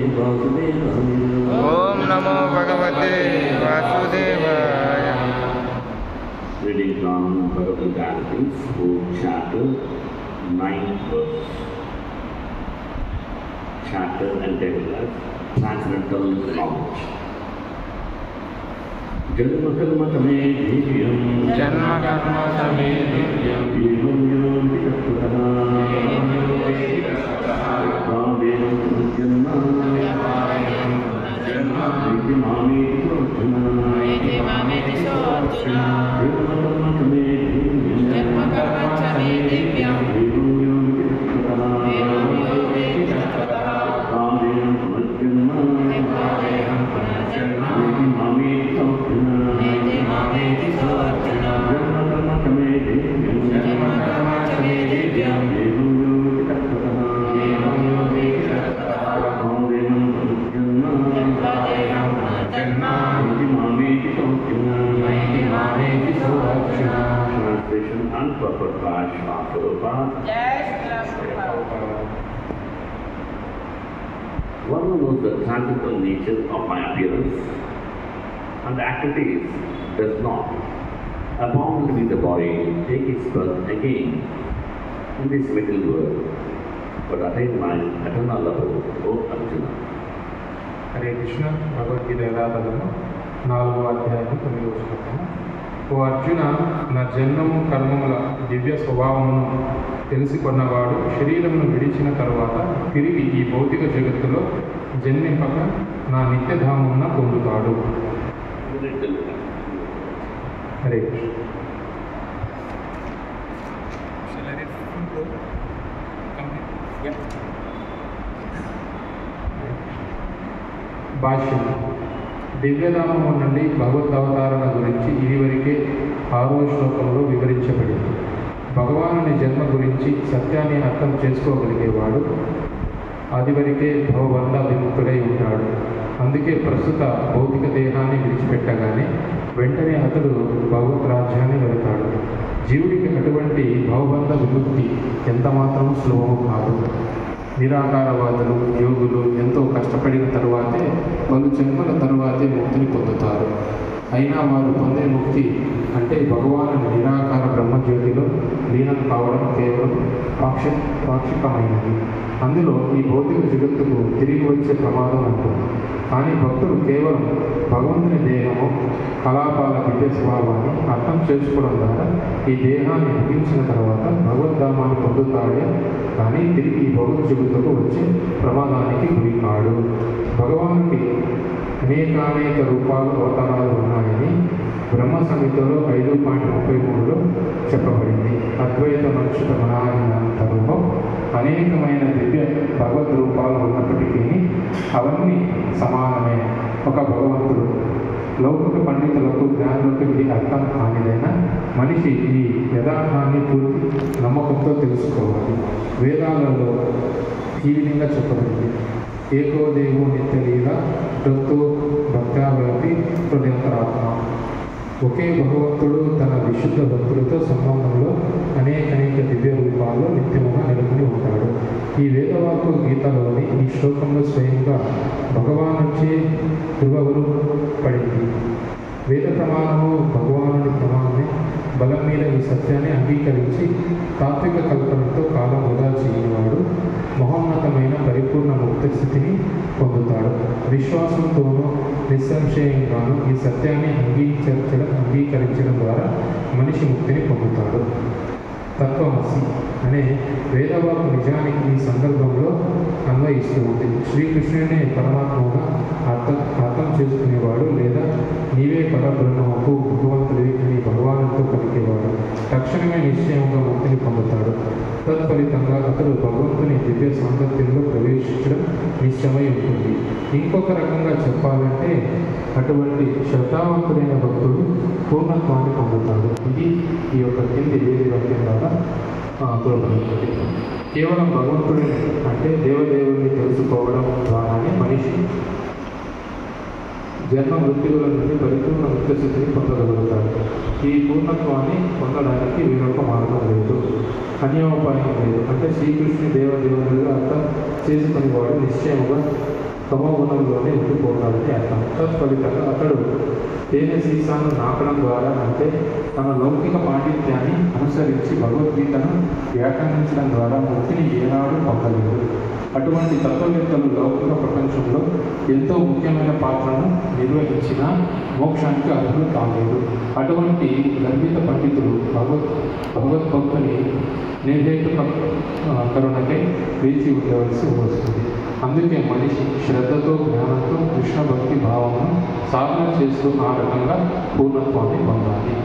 वासुदेवाय ఓం నమో భగవతే వాసుదేవాయ Reading from Bhagavad Gita, fourth chapter, ninth verse. Chapter entitled Transcendental Knowledge. जन्म कर्म तमे दिव्यं జన్మ కర్మ సమే దివ్యం एवं यो विचक्षुरः भावेन जन्म इति मामेति सोऽर्जुन इति मामेति सोऽर्जुन जन्म कर्म तमे दिव्यं जन्म कर्म च मे दिव्यम् एवं यो विचक्षुरः एवं यो वेत्ति तत्त्वतः भावेन पुनर्जन्म भावेऽहं पुनर्जन्म इति मामेति सोऽर्जुन इति मामेति सोऽर्जुन जन्म कर्म तमे दिव्यं जन्म कर्म च मे दिव्यम् एवं यो विचक्षुरः एवं यो वेत्ति तत्त्वतः भावेन पुनर्जन्म तद्वदेहं पुनर्जन्म इति मामेति सोऽर्जुन इति मामेति सोऽर्जुन Translation and purport by Srila Prabhupada. जय Shri Krishna One who knows the transcendental nature of my appearance and the activities does not, upon leaving the body, take its birth again in this material world, but attain my eternal level, O Arjuna. Hare Krishna Bhagavad Gita యథాతథము నాలుగో అధ్యాయం తొమ్మిదో శ్లోకము ఓ అర్జున నా జన్మము కర్మముల దివ్య స్వభావమును తెలుసుకున్నవాడు శరీరమును విడిచిన తరువాత తిరిగి ఈ భౌతిక జగత్తులో జన్మింపక నా నిత్యధామమున పొందుతాడు హరే కృష్ణ భాష్యం దివ్యధామము నుండి భగవద్ అవతారణ గురించి ఇదివరకే ఆరో శ్లోకంలో వివరించబడింది భగవానుని జన్మ గురించి సత్యాన్ని అర్థం చేసుకోగలిగేవాడు ఆదివరకే భవబంధ విముక్తుడై ఉంటాడు అందుకే ప్రస్తుత భౌతిక దేహాన్ని విడిచిపెట్టగానే వెంటనే అతడు భగవత్ రాజ్యాన్ని వెళతాడు జీవుడికి అటువంటి భవబంధ విముక్తి ఎంత మాత్రం సులభము కాదు నిరాకారవాదులు యోగులు ఎంతో కష్టపడిన తరువాతే పలు జన్మల తరువాతే ముక్తిని పొందుతారు అయినా వారు పొందే ముక్తి అంటే భగవాను నిరాకార బ్రహ్మజ్యోతిలో లీనం కావడం కేవలం పాక్ష పాక్షికమైనది అందులో ఈ భౌతిక జగత్తుకు తిరిగి వచ్చే ప్రమాదం ఉంటుంది కానీ భక్తుడు కేవలం భగవంతుని దేహము కలాపాల దివ్య స్వభావాన్ని అర్థం చేసుకోవడం ద్వారా ఈ దేహాన్ని ముగించిన తర్వాత భగవద్ధామాన్ని పొందుతాడే కానీ తిరిగి ఈ భగవద్ జగత్తుకు వచ్చే ప్రమాదానికి గురి కాడు భగవానుకి అనేకానేక రూపాలు అవతారాలు ఉన్నాయని బ్రహ్మ సంహితలో ఐదు పాయింట్ ముప్పై మూడులో చెప్పబడింది అద్వైత మనుషుల మనానంతరంలో అనేకమైన దివ్య భగవద్ రూపాలు ఉన్నప్పటికీ అవన్నీ సమానమే ఒక భగవంతుడు లౌకిక పండితులకు జ్ఞానులకు ఇది అర్థం కానిదైనా మనిషి ఈ యథార్థాన్ని పూర్తి నమ్మకంతో తెలుసుకోవాలి వేదాలలో ఈ విధంగా చెప్పబడింది ఏకో దేవో నిత్యలీల దత్తో భక్త్యావ్యాపి హృదయంతరాత్మ ఒకే భగవంతుడు తన విశుద్ధ భక్తులతో సంబంధంలో అనేక అనేక దివ్య రూపాల్లో నిత్యముగా నెలకొని ఉంటాడు ఈ వేదవాకు గీతలోని ఈ శ్లోకంలో స్వయంగా భగవానుచే ధృవవరు పడింది వేద ప్రమాణము భగవానుడి ప్రమాణమే బలం మీద ఈ సత్యాన్ని అంగీకరించి తాత్విక కల్పనతో కాలం వృధా చేయనివాడు మహోన్నతమైన పరిపూర్ణ ముక్త స్థితిని పొందుతాడు విశ్వాసంతోనూ నిస్సంశయంగాను ఈ సత్యాన్ని అంగీకరించడం అంగీకరించడం ద్వారా మనిషి ముక్తిని పొందుతాడు తత్వమసి అనే వేదవాకు నిజానికి ఈ సందర్భంలో అన్వయిస్తూ ఉంది శ్రీకృష్ణునే పరమాత్మగా అర్థం అర్థం చేసుకునేవాడు లేదా నీవే పరబ్రహ్మకు భగవంతుడి అని భగవానుడితో పలికేవాడు తక్షణమే నిశ్చయంగా ముక్తిని పొందుతాడు తత్ఫలితంగా అతడు భగవంతుని దివ్య సాంగత్యంలో ప్రవేశించడం నిశ్చయమై ఉంటుంది ఇంకొక రకంగా చెప్పాలంటే అటువంటి శ్రద్ధావంతుడైన భక్తుడు పూర్ణత్వాన్ని పొందుతాడు ఇది ఈ యొక్క కింది వేది వాక్యం ద్వారా ఆ, చూడబడుతుంది కేవలం భగవంతుడిని అంటే దేవదేవుడిని తెలుసుకోవడం ద్వారానే మనిషి జన్మ మృత్యువుల నుండి పరిపూర్ణ ముక్త స్థితిని పొందగలుగుతాడు ఈ పూర్ణత్వాన్ని పొందడానికి వేరొక మార్గం లేదు అన్యోపాయం లేదు అంటే శ్రీకృష్ణుని దేవదేవులుగా అర్థం చేసుకుని వాడు నిశ్చయముగా తమో గుణంలోనే ఉండిపోతాడని అర్థం తత్ఫలితంగా అతడు తేనె సీసాను నాకడం ద్వారా అంటే తన లౌకిక పాండిత్యాన్ని అనుసరించి భగవద్గీతను వ్యాఖ్యానించడం ద్వారా ముక్తిని ఏనాడు పొందలేదు అటువంటి తత్వవేత్తలు లౌకిక ప్రపంచంలో ఎంతో ముఖ్యమైన పాత్రను నిర్వహించిన మోక్షానికి అర్హులు కాలేదు అటువంటి గర్భిత పండితులు భగవత్ భగవద్భక్తుని నిర్హేతుక ఆ, కరుణకై వేచి ఉండవలసి వస్తుంది అందుకే మనిషి శ్రద్ధతో జ్ఞానంతో కృష్ణ భక్తి భావమును సాధన చేస్తూ ఆ రకంగా పూర్ణత్వాన్ని పొందాలి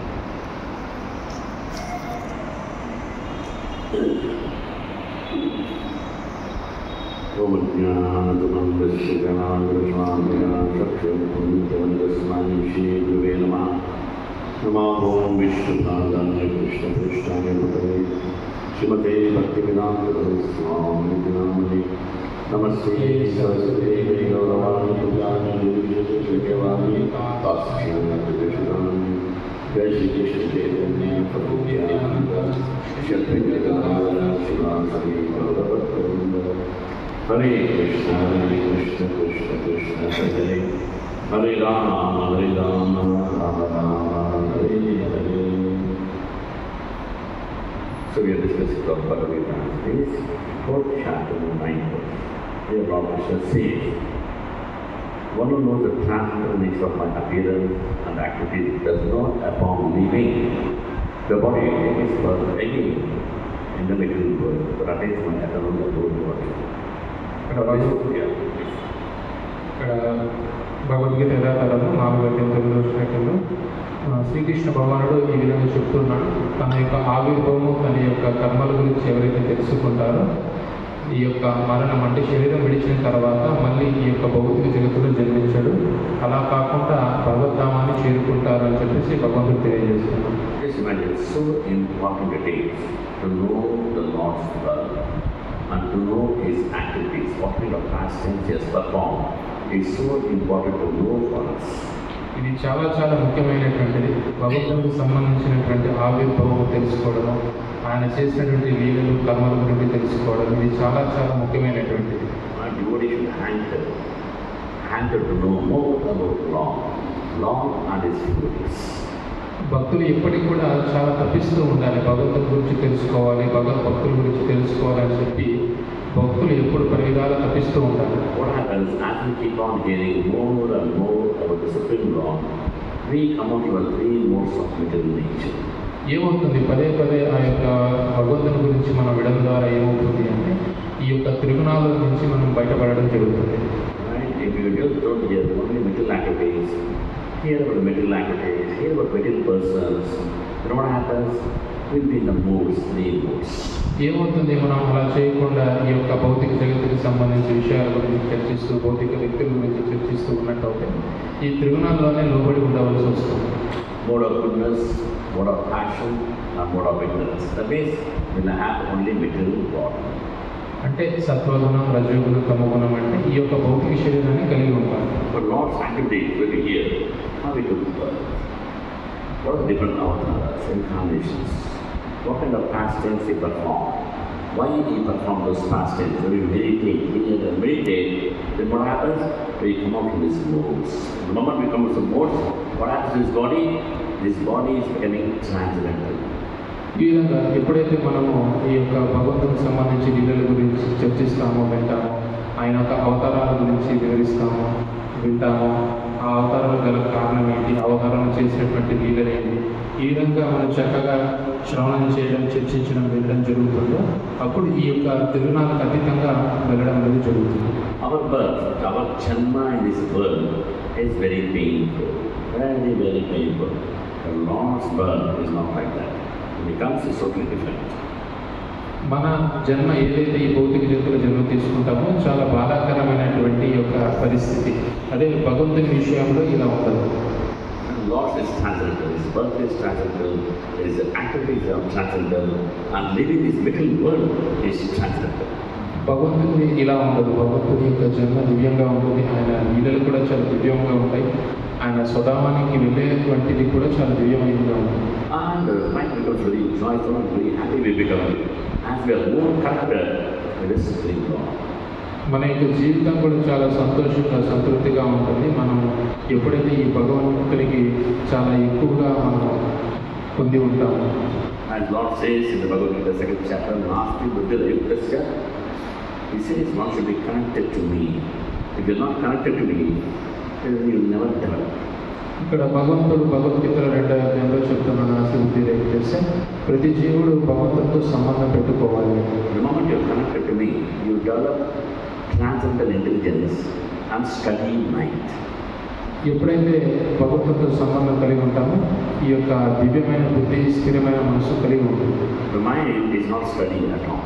ओमज्ञानदमन्दस्य गणाग्रस्वामिना चक्षुर्भुमितवन्दस्मानि श्रीगुरुवे नमः नमः ॐ विष्णुपादाय कृष्णपृष्ठाय पतये श्रीमते भक्तिविनाथस्वामिति नामने नमस्ते सरस्वते गौरवाणि पूजानि निर्विशेषवाणि तास्यामि जय श्री कृष्ण चैतन्य प्रभु नित्यानंद श्री अद्वैत शिवासि गौरवत्तवृंद हरे कृष्ण हरे कृष्ण कृष्ण कृष्ण हरे हरे हरे राम हरे राम राम राम हरे हरे So we are discussing about Bhagavad Gita. This fourth chapter, ninth verse. Here Lord Krishna says, one who knows the transcendental nature of my appearance and activities does not upon leaving the body take its birth again in the material world, but attains my eternal abode body. ఇక్కడ భగవద్ Yeah. ఇక్కడ భగవద్గీత యథాతథము నాలుగు అధ్యాయం తొమ్మిదో శ్లోకంలో ఆ, శ్రీకృష్ణ భగవానుడు ఈ విధంగా చెప్తున్నాడు తన యొక్క ఆవిర్భావము తన యొక్క కర్మల గురించి ఎవరైతే తెలుసుకుంటారో ఈ యొక్క మరణం అంటే శరీరం విడిచిన తర్వాత మళ్ళీ ఈ యొక్క భౌతిక జగత్తులో జన్మించాడు అలా కాకుండా భగవద్ధామాన్ని చేరుకుంటారు అని చెప్పేసి భగవంతుడు తెలియజేస్తున్నాడు Just imagine, it's so important it is to know the Lord's love and to know His activities, what kind of pastimes He has performed. It's so important to know for us. ఇది చాలా చాలా ముఖ్యమైనటువంటిది భగవంతుడికి సంబంధించినటువంటి ఆవిర్భావం తెలుసుకోవడము ఆయన చేసినటువంటి లీలలు కర్మల గురించి తెలుసుకోవడం ఇది చాలా చాలా ముఖ్యమైనటువంటిది My devotee should hanker, hanker to know more about Lord, Lord and His devotees. భక్తులు ఎప్పటికి కూడా చాలా తప్పిస్తూ ఉండాలి భగవంతుడి గురించి తెలుసుకోవాలి భగవద్ భక్తుల గురించి తెలుసుకోవాలని చెప్పి భక్తులు ఎప్పుడు పరివిధాలు తప్పిస్తూ ఉండాలి What happens as we keep on hearing more and more about the Supreme Lord, we come out to a three modes of material nature. ఏమవుతుంది పదే పదే ఆ యొక్క భగవంతుని గురించి మనం విడడం ద్వారా ఏమవుతుంది అంటే ఈ యొక్క త్రిగుణాల నుంచి మనం బయటపడడం జరుగుతుంది Right? If you just don't hear only material activities, hear about the material activities, hear about material persons, then what happens? We'll be in the moods, three moods. ఏమవుతుంది మనం అలా చేయకుండా ఈ యొక్క భౌతిక జగత్తుకి సంబంధించిన విషయాల గురించి చర్చిస్తూ భౌతిక వ్యక్తుల గురించి చర్చిస్తూ ఉన్నట్టయితే ఈ త్రిగుణాల్లోనే లోబడి ఉండవలసి వస్తుంది Mode of goodness, mode of passion, and mode of ignorance. That means we'll have only material body. అంటే సత్వగుణం రజోగుణం తమగుణం అంటే ఈ యొక్క భౌతిక శరీరాన్ని కలిగి ఉంటారు But Lord's activities when we hear, how we could uh, what are the different avatars, incarnations, what kind of pastimes he performed, why he performed those pastimes, when we meditate, hear and meditate, then what happens? We come out from these modes. The moment we come out from modes, what happens to this body? This body is becoming transcendental. ఈ విధంగా ఎప్పుడైతే మనము ఈ యొక్క భగవంతునికి సంబంధించి లీలల గురించి చర్చిస్తామో వింటామో ఆయన యొక్క అవతారాల గురించి వివరిస్తామో వింటామో ఆ అవతారాలు గల కారణం ఏంటి ఆ అవతారం చేసినటువంటి లీలలు ఏంటి ఈ విధంగా మనం చక్కగా శ్రవణం చేయడం చర్చించడం వినడం జరుగుతుందో అప్పుడు ఈ యొక్క తిరునాళ్ళకు అతీతంగా వెళ్ళడం అనేది జరుగుతుంది Our birth, our janma in this world is very painful, very, very painful. The Lord's birth is not like that. It becomes totally different. మన జన్మ ఏదైతే ఈ భౌతిక జగత్తులో జన్మ తీసుకుంటామో చాలా బాధాకరమైనటువంటి ఈ యొక్క పరిస్థితి అదే భగవంతుని విషయంలో ఇలా ఉండదు And Lord is transcendental, His birth is transcendental, His activities are transcendental, and living this material world is transcendental. భగవంతుని ఇలా ఉండదు భగవంతుని యొక్క జన్మ దివ్యంగా ఉంటుంది ఆయన లీలలు కూడా చాలా దివ్యంగా ఉంటాయి ఆయన స్వధామానికి వెళ్ళేటువంటిది కూడా చాలా దివ్యమైనదిగా ఉంటుంది And the mind becomes very joyful and very happy we become as we are more connected with the Supreme Lord. మన యొక్క జీవితం కూడా చాలా సంతోషంగా సంతృప్తిగా ఉంటుంది మనం ఎప్పుడైతే ఈ భగవంతునికి చాలా ఎక్కువగా మనం పొంది ఉంటాము As Lord says in the Bhagavad Gita, second chapter, Nasti Buddha Yuktasya, He says one should be connected to me. If you're not connected to me, then you'll never develop. ఇక్కడ భగవంతుడు భగవద్గీతలో రెండో అధ్యాయంలో చెప్తున్న నాశి చేస్తే ప్రతి జీవుడు భగవంతుడితో సంబంధం పెట్టుకోవాలి The moment you're connected to me, you develop transcendental intelligence and study mind. ఎప్పుడైతే భగవంతుడితో సంబంధం కలిగి ఉంటామో ఈ యొక్క దివ్యమైన బుద్ధి స్థిరమైన మనసు కలిగి ఉంటుంది The mind is not studying at all.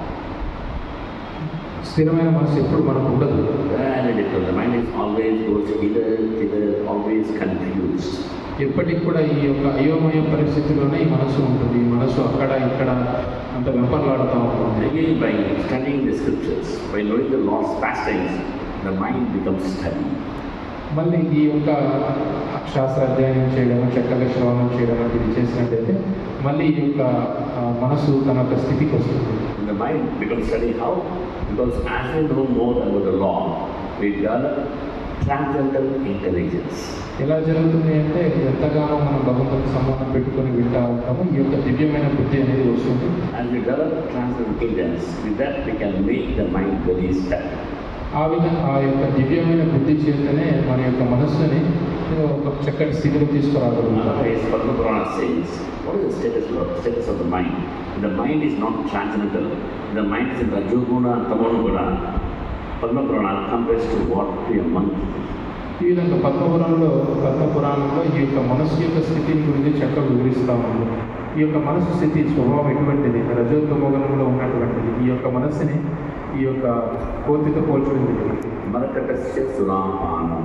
స్థిరమైన మనసు ఎప్పుడు మనకు ఉండదు Very little. The mind is always goes hither, thither, always confused. ఎప్పటికి కూడా ఈ యొక్క అయోమయ పరిస్థితిలోనే ఈ మనసు ఉంటుంది ఈ మనసు అక్కడ ఇక్కడ అంత వెంపర్లాడుతూ ఉంటుంది Again, by studying the scriptures, by knowing the Lord's pastimes, the mind becomes steady. మళ్ళీ ఈ యొక్క శాస్త్ర అధ్యయనం చేయడం చక్కగా శ్రవణం చేయడం వంటిది చేసినట్టయితే మళ్ళీ ఈ యొక్క ఆ, మనసు తన యొక్క స్థితికి వస్తుంది And the mind becomes steady. How? Because as we know more about the law, we develop transcendental intelligence. ఎలా జరుగుతుంది అంటే ఎంతగానో మనం భగవంతునికి సంబంధం పెట్టుకొని వింటా ఉంటామో ఈ యొక్క దివ్యమైన బుద్ధి అనేది వస్తుంది And we develop transcendental intelligence. With that, we can make the mind very steady. ఆ విధంగా ఆ యొక్క దివ్యమైన బుద్ధి చేతనే మన యొక్క మనస్సుని ఒక చక్కటి స్థితిలో తీసుకురాగలుగుతాం Otherwise, Padma Purana says, what is the status of, status of the mind? The mind is not transcendental. The mind is in Rajoguna and Tamoguna. Padma Purana compares to what? To a monkey. ఈ విధంగా పద్మపురాణంలో పద్మపురాణంలో ఈ యొక్క మనస్సు యొక్క స్థితిని గురించి చక్కగా వివరిస్తా ఉంది ఈ యొక్క మనస్సు స్థితి స్వభావం ఎటువంటిది రజోత్తమోగనంలో ఉన్నటువంటిది ఈ యొక్క మనస్సుని ఈ యొక్క కోతితో పోల్చడం జరిగింది Marakatasya Surapanam.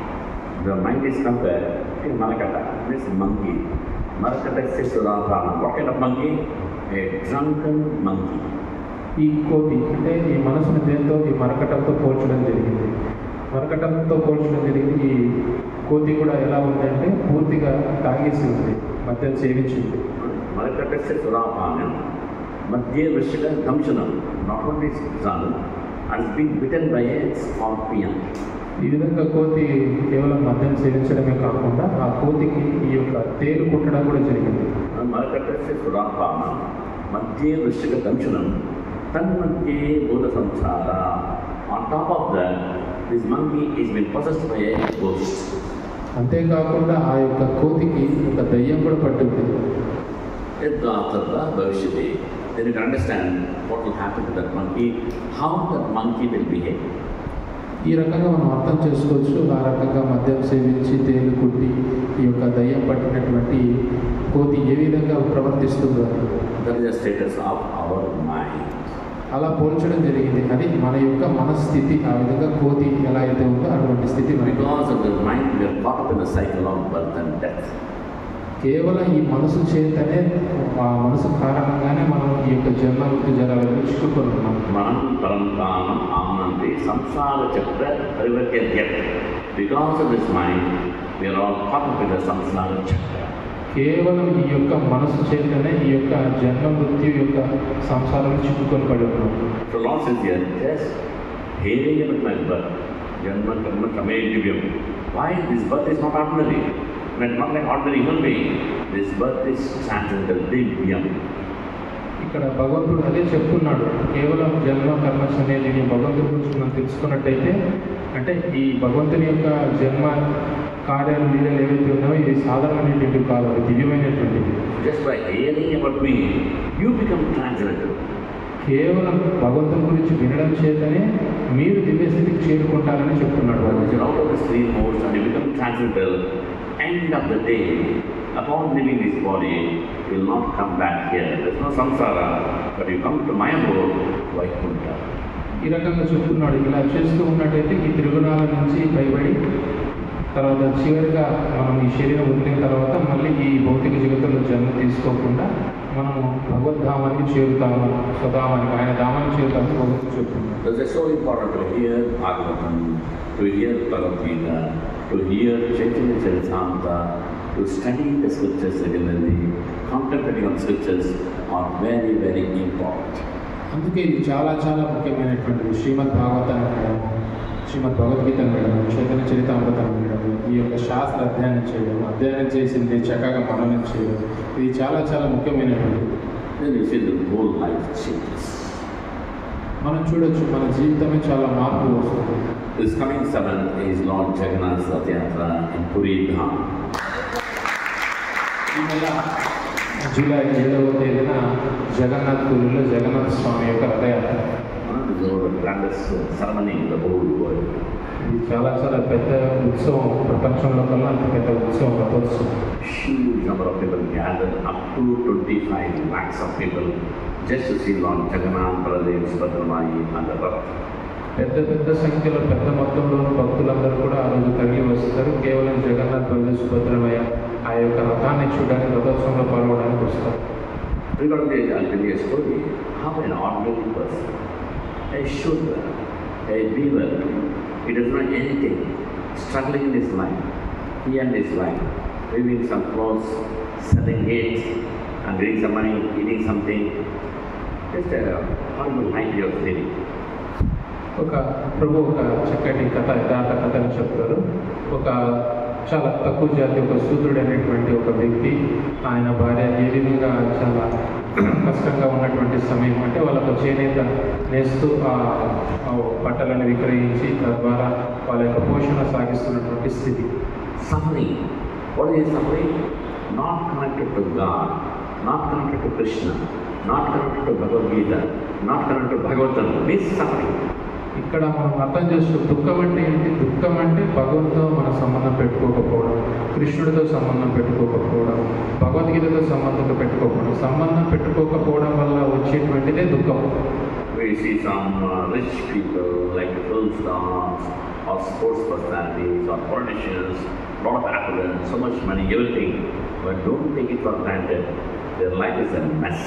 The mind is compared to Marakata, this monkey. Marakatasya Surapanam. What kind of monkey? A drunken monkey. ఈ కోతి అంటే ఈ మనసుని దేంతో ఈ మరకటంతో పోల్చడం జరిగింది మరకటంతో పోల్చడం జరిగింది ఈ కోతి కూడా ఎలా ఉంది అంటే పూర్తిగా తాగేసి ఉంది మధ్య సేవించింది Marakatasya Surapanam. Madhya Vishaka Damshanam. Not only drunk, and is being bitten by a scorpion. ఈ విధంగా కోతి కేవలం మద్యం సేవించడమే కాకుండా ఆ కోతికి ఈ యొక్క తేలు కుట్టడం కూడా జరిగింది మరకటస్య సురాపాన మధ్య వృశ్చిక దంశనం తన్మధ్యే భూత సంసార on top of that this monkey is been possessed by a ghost అంతేకాకుండా ఆ యొక్క కోతికి ఒక దయ్యం కూడా పట్టింది యద్గాతత్వ భవిష్యతి then you understand what will happen to that monkey how that monkey will behave ఈ రకంగా మనం అర్థం చేసుకోవచ్చు ఆ రకంగా మద్యం సేవించి తేలు కుట్టి ఈ యొక్క దయ్యం పట్టినటువంటి కోతి ఏ విధంగా ప్రవర్తిస్తుందో అని. That is the status of our mind అలా పోల్చడం జరిగింది అది మన యొక్క మనస్థితి ఆ విధంగా కోతి ఎలా అయితే ఉందో అటువంటి స్థితి మనకి because of the mind we are caught up in the cycle of birth and death కేవలం ఈ మనసు చేతనే ఆ మనసు కారణంగానే మనం ఈ యొక్క జన్మ మృత్యు జరాలకు చిక్కుకొని ఉన్నాం మనం పరంకామం ఆనంది సంసార చక్ర పరివర్త్య because of this mind we are all caught up in the samsara chakra కేవలం ఈ యొక్క మనసు చేతనే ఈ యొక్క జన్మ మృత్యు యొక్క సంసారం చిక్కుకొని పడి ఉన్నాం So Lord says here, just hearing about my birth, Janma Karma Kame Divyam. Why this birth is not ordinary? When not like ordinary human being, this birth is transcendental Divyam. ఇక్కడ భగవంతుడు అదే చెప్తున్నాడు కేవలం జన్మ కర్మ అనేది నీ భగవంతుడి గురించి మనం తెలుసుకున్నట్టయితే అంటే ఈ భగవంతుని యొక్క జన్మ కార్యాలు లీలలు ఏవైతే ఉన్నాయో ఇవి సాధారణమైనటువంటివి కాదు అవి దివ్యమైనటువంటివి Just by hearing about me, you become transcendental. కేవలం భగవంతుని గురించి వినడం చేతనే మీరు దివ్యస్థితికి చేరుకుంటారని చెప్తున్నాడు Once భగవంతుడు. you're out of this three modes and you become transcendental, end of the day, upon leaving this body, you will not come back here. There's no samsara, but you come to my abode, Vaikuntha. ఈ రకంగా చెప్తున్నాడు ఇలా చేస్తూ ఉన్నట్టయితే ఈ త్రిగుణాల నుంచి భయపడి తర్వాత చివరిగా మనం ఈ శరీరం వదిలిన తర్వాత మళ్ళీ ఈ భౌతిక జగత్తులో జన్మ తీసుకోకుండా మనము భగవద్ధామానికి చేరుతాము స్వధామానికి ఆయన ధామానికి చేరుతామని భగవంతుడు చెప్తున్నాడు Thus it's so important to hear Bhagavatam, to hear Bhagavad Gita, to hear Chaitanya Charitamrita, to study the scriptures regularly, contemplating on scriptures are very, very important. అందుకే ఇది చాలా చాలా ముఖ్యమైనటువంటిది శ్రీమద్ భాగవతాన్ని వినడం శ్రీమద్ భగవద్గీతను వినడం చైతన్య చరితామృతాన్ని వినడం ఈ యొక్క శాస్త్ర అధ్యయనం చేయడం అధ్యయనం చేసింది చక్కగా మననం చేయడం ఇది చాలా చాలా ముఖ్యమైనటువంటిది Then you see the whole life changes. మనం చూడొచ్చు మన జీవితమే చాలా మార్పు వస్తుంది This coming seventh is Lord Jagannath Satyatra in Puri Dham. ఈ నెల జూలై ఏడవ తేదీన జగన్నాథ్ పూరిలో జగన్నాథ స్వామి యొక్క రథయాత్ర One of the grandest ceremony in the whole world. ఇది చాలా చాలా పెద్ద ఉత్సవం ప్రపంచంలో కన్నా అతి పెద్ద ఉత్సవం రథోత్సవం Huge number of people gathered, up to 25 lakhs of people, just to see Lord Jagannath, Baladev, Subhadramai and the Rath. పెద్ద పెద్ద సంఖ్యలో పెద్ద మొత్తంలో భక్తులందరూ కూడా ఆ రోజు తరలి వస్తారు కేవలం జగన్నాథ్ బల్లి సుభద్రమయ్య ఆ యొక్క రథాన్ని చూడడానికి రథోత్సవంలో పాల్గొనడానికి వస్తారు Regarding this, I'll tell you a story. How an ordinary person, a shooter, a weaver, he does not anything, struggling in his life, he and his wife, weaving some clothes, selling it, and getting some money, eating something. Just a horrible life he was living. ఒక ప్రభు ఒక చక్కటి కథ యథార్థ కథని చెప్తారు ఒక చాలా తక్కువ జాతి ఒక శూద్రుడు అనేటువంటి ఒక వ్యక్తి ఆయన భార్య ఏ విధంగా చాలా కష్టంగా ఉన్నటువంటి సమయం అంటే వాళ్ళకు చేనేత నేస్తూ ఆ ఆ బట్టలను విక్రయించి తద్వారా వాళ్ళ యొక్క పోషణ సాగిస్తున్నటువంటి స్థితి Suffering. What is suffering? Not connected to God, not connected to Krishna, not connected to Bhagavad Gita, not connected to Bhagavatam. This is suffering. ఇక్కడ మనం అర్థం చేసుకో దుఃఖం అంటే ఏంటి దుఃఖం అంటే భగవంతుతో మన సంబంధం పెట్టుకోకపోవడం కృష్ణుడితో సంబంధం పెట్టుకోకపోవడం భగవద్గీతతో సంబంధం పెట్టుకోకపోవడం సంబంధం పెట్టుకోకపోవడం వల్ల వచ్చేటువంటిదే దుఃఖం We see some uh, rich people like film stars or sports personalities or politicians, lot of affluence, so much money, everything. But don't take it for granted. Their life is a mess.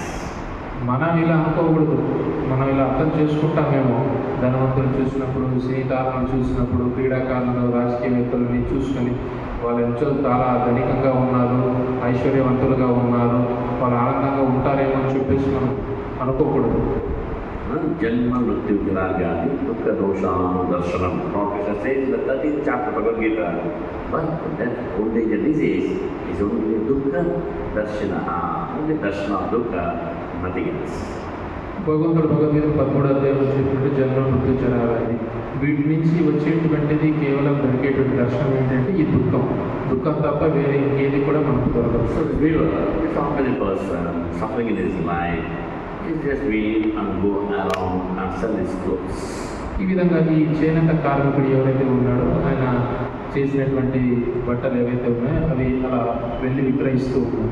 మనం ఇలా అనుకోకూడదు మనం ఇలా అర్థం చేసుకుంటామేమో ధనవంతులు చూసినప్పుడు స్నేహితాలను చూసినప్పుడు క్రీడాకారులను రాజకీయవేత్తలని చూసుకొని వాళ్ళు ఎంతో చాలా ధనికంగా ఉన్నారు ఐశ్వర్యవంతులుగా ఉన్నారు వాళ్ళు ఆనందంగా ఉంటారేమో అని చెప్పేసి మనం అనుకోకూడదు Uh, Janma Mrityu Viragati Dukkha Dosham Darshanam. Lord Krishna says in the 13th chapter of Bhagavad Gita, but death, old age and disease is only Dukkha Darshana. Only Darshana of Dukkha, nothing else. భగవంతుడు భగవద్గీత పదమూడో అధ్యాయంలో చెప్పినట్టు జన్మ మృత్యు జరాలని వీటి నుంచి వచ్చేటువంటిది కేవలం దొరికేటువంటి దర్శనం ఏంటంటే ఈ దుఃఖం దుఃఖం తప్ప వేరే ఏది కూడా మనకు దొరకదు So the viewer, this ordinary person suffering in his life, is just weave and go around and sell his clothes. ఈ విధంగా ఈ చేనేత కార్మికుడు ఎవరైతే ఉన్నాడో ఆయన చేసినటువంటి బట్టలు ఏవైతే ఉన్నాయో అవి అలా వెళ్ళి విక్రయిస్తూ ఉన్నారు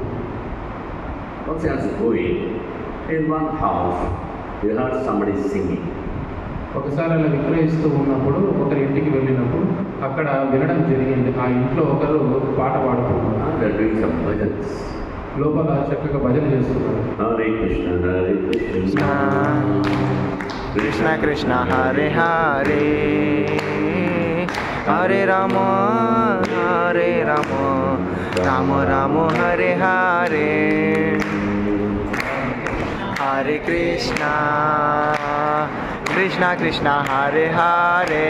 Once he was going, in one house, he heard somebody singing. ఒకసారి అలా విక్రయిస్తూ ఉన్నప్పుడు ఒకరి ఇంటికి వెళ్ళినప్పుడు అక్కడ వినడం జరిగింది ఆ ఇంట్లో ఒకరు పాట పాడుతున్నారు And they're doing some bhajans. లోపల చక్కగా భజన చేస్తున్నారు Hare Krishna, Hare Krishna. Krishna Krishna Hare Hare Hare Rama Hare Rama Rama Rama Hare Hare Hare Krishna Krishna Krishna Hare Hare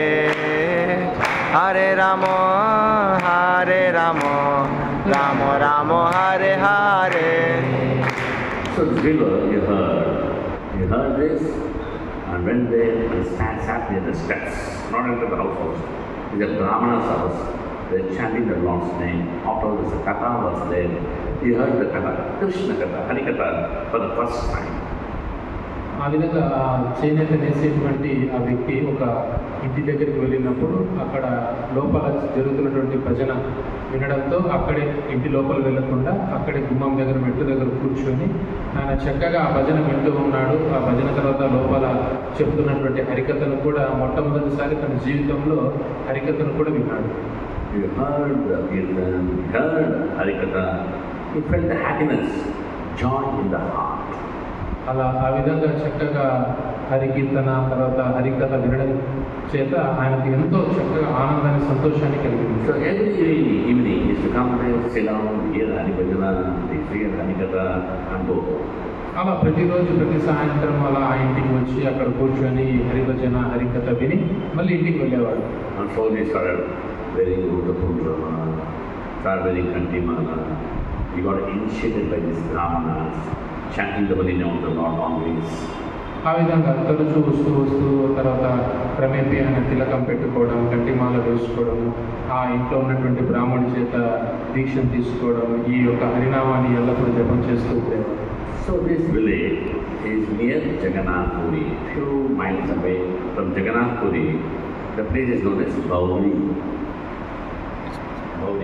Hare Rama Hare Rama Rama Rama Hare Hare So Driver, you heard, you heard this and went there and sat, sat near the steps, not into the house house. It's a Brahmana's house. They're chanting the Lord's name. After this, the Katha was there. He heard the Katha, Krishna Katha, Hari Katha for the first time. ఆ విధంగా ఆ చేనేత నేసేటువంటి ఆ వ్యక్తి ఒక ఇంటి దగ్గరికి వెళ్ళినప్పుడు అక్కడ లోపల జరుగుతున్నటువంటి భజన వినడంతో అక్కడే ఇంటి లోపల వెళ్ళకుండా అక్కడే గుమ్మం దగ్గర మెట్టు దగ్గర కూర్చొని ఆయన చక్కగా ఆ భజన వింటూ ఉన్నాడు ఆ భజన తర్వాత లోపల చెప్తున్నటువంటి హరికథను కూడా మొట్టమొదటిసారి తన జీవితంలో హరికథను కూడా విన్నాడు You heard the Kirtan, you heard Harikatha. You felt the happiness, joy in the heart. అలా ఆ విధంగా చక్కగా హరికీర్తన తర్వాత హరికథ వినడం చేత ఆయనకు ఎంతో చక్కగా ఆనందాన్ని సంతోషాన్ని కలిగింది So every evening he used to come there, sit down, hear Hari Bhajana, hear Harikatha and go. అలా ప్రతిరోజు ప్రతి సాయంత్రం అలా ఆ ఇంటికి వచ్చి అక్కడ కూర్చొని హరిభజన హరికథ విని మళ్ళీ ఇంటికి వెళ్ళేవాడు And slowly he started wearing Ruda Pundrama, started wearing Kantimala. He got initiated by these Brahmanas, chanting the holy name of the Lord always. ఆ విధంగా తరచూ వస్తూ వస్తూ తర్వాత క్రమేపీ ఆయన తిలకం పెట్టుకోవడం గట్టిమాల వేసుకోవడం ఆ ఇంట్లో ఉన్నటువంటి బ్రాహ్మణుడి చేత దీక్షను తీసుకోవడం ఈ యొక్క హరినామాన్ని ఎల్లప్పుడూ జపం చేస్తూ ఉండేవాడు So this village is near Jagannath Puri, few miles away from Jagannath Puri. The place is known as Bauli. Bauli.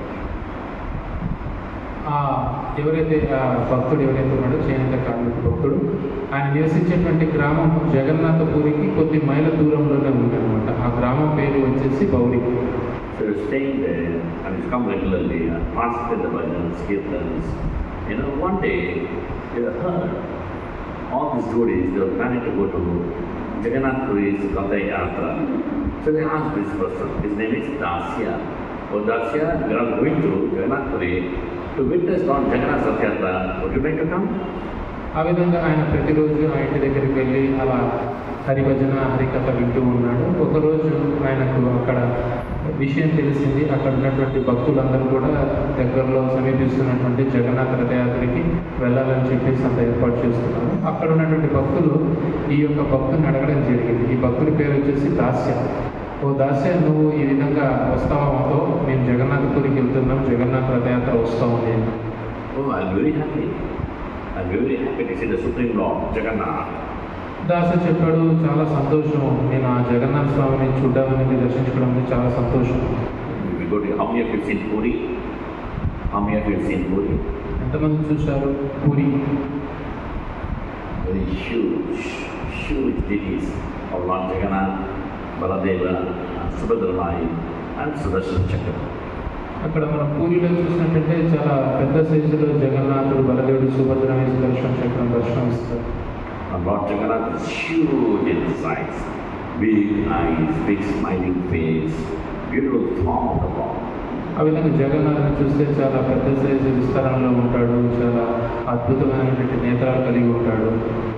ఆ ఎవరైతే ఆ భక్తుడు ఎవరైతే ఉన్నాడో చేనేత కార్మిక భక్తుడు ఆయన నివసించేటువంటి గ్రామం జగన్నాథపురికి కొద్ది మైళ్ళ దూరంలోనే ఉందన్నమాట ఆ గ్రామం పేరు వచ్చేసి బౌరి So he's staying there and he's come regularly and participated in the bhajans, kirtans. You know, one day they heard all these devotees, they were planning to go to Jagannath Puri's Gata Yatra. So they asked this person, his name is Dasya. Oh Dasya, we are going to Jagannath Puri to witness Lord Jagannath Rath Yatra. Would you like to come? ఆ విధంగా ఆయన ప్రతిరోజు ఆ ఇంటి దగ్గరికి వెళ్ళి అలా హరిభజన హరికథ వింటూ ఉన్నాడు ఒకరోజు ఆయనకు అక్కడ విషయం తెలిసింది అక్కడ ఉన్నటువంటి భక్తులందరూ కూడా దగ్గరలో సమీపిస్తున్నటువంటి జగన్నాథ రథయాత్రకి వెళ్ళాలని చెప్పేసి అంత ఏర్పాటు చేస్తున్నారు అక్కడ ఉన్నటువంటి భక్తులు ఈ యొక్క భక్తుని అడగడం జరిగింది ఈ భక్తుడి పేరు వచ్చేసి దాస్య ఓ దాస్య నువ్వు ఈ విధంగా వస్తావా మాతో మేము జగన్నాథపురికి వెళ్తున్నాం జగన్నాథ రథయాత్ర వస్తూ ఉంది అని. Oh, I'm very happy. I'm very happy to see the Supreme Lord, Jagannath. దాస చెప్పాడు చాలా సంతోషం నేను ఆ జగన్నాథ స్వామిని చూడడానికి దర్శించుకోవడం అనేది చాలా సంతోషం We go to how many of you have seen Puri? How many of you have seen Puri? ఎంతమంది చూశారు puri Very huge, huge deities of Lord Jagannath, Baladeva, and Subhadramai, and Sudarshan Chakra. అక్కడ మనం పూరిలో చూసినట్టయితే చాలా పెద్ద సైజులో జగన్నాథుడు బలదేవుడు సుభద్రమే దర్శనం చక్రం దర్శనం ఇస్తారు And Lord Jagannath is huge in size, big eyes, big smiling face, beautiful form of the Lord. ఆ విధంగా జగన్నాథుని చూస్తే చాలా పెద్ద సైజు విస్తరణలో ఉంటాడు చాలా అద్భుతమైనటువంటి నేత్రాలు కలిగి ఉంటాడు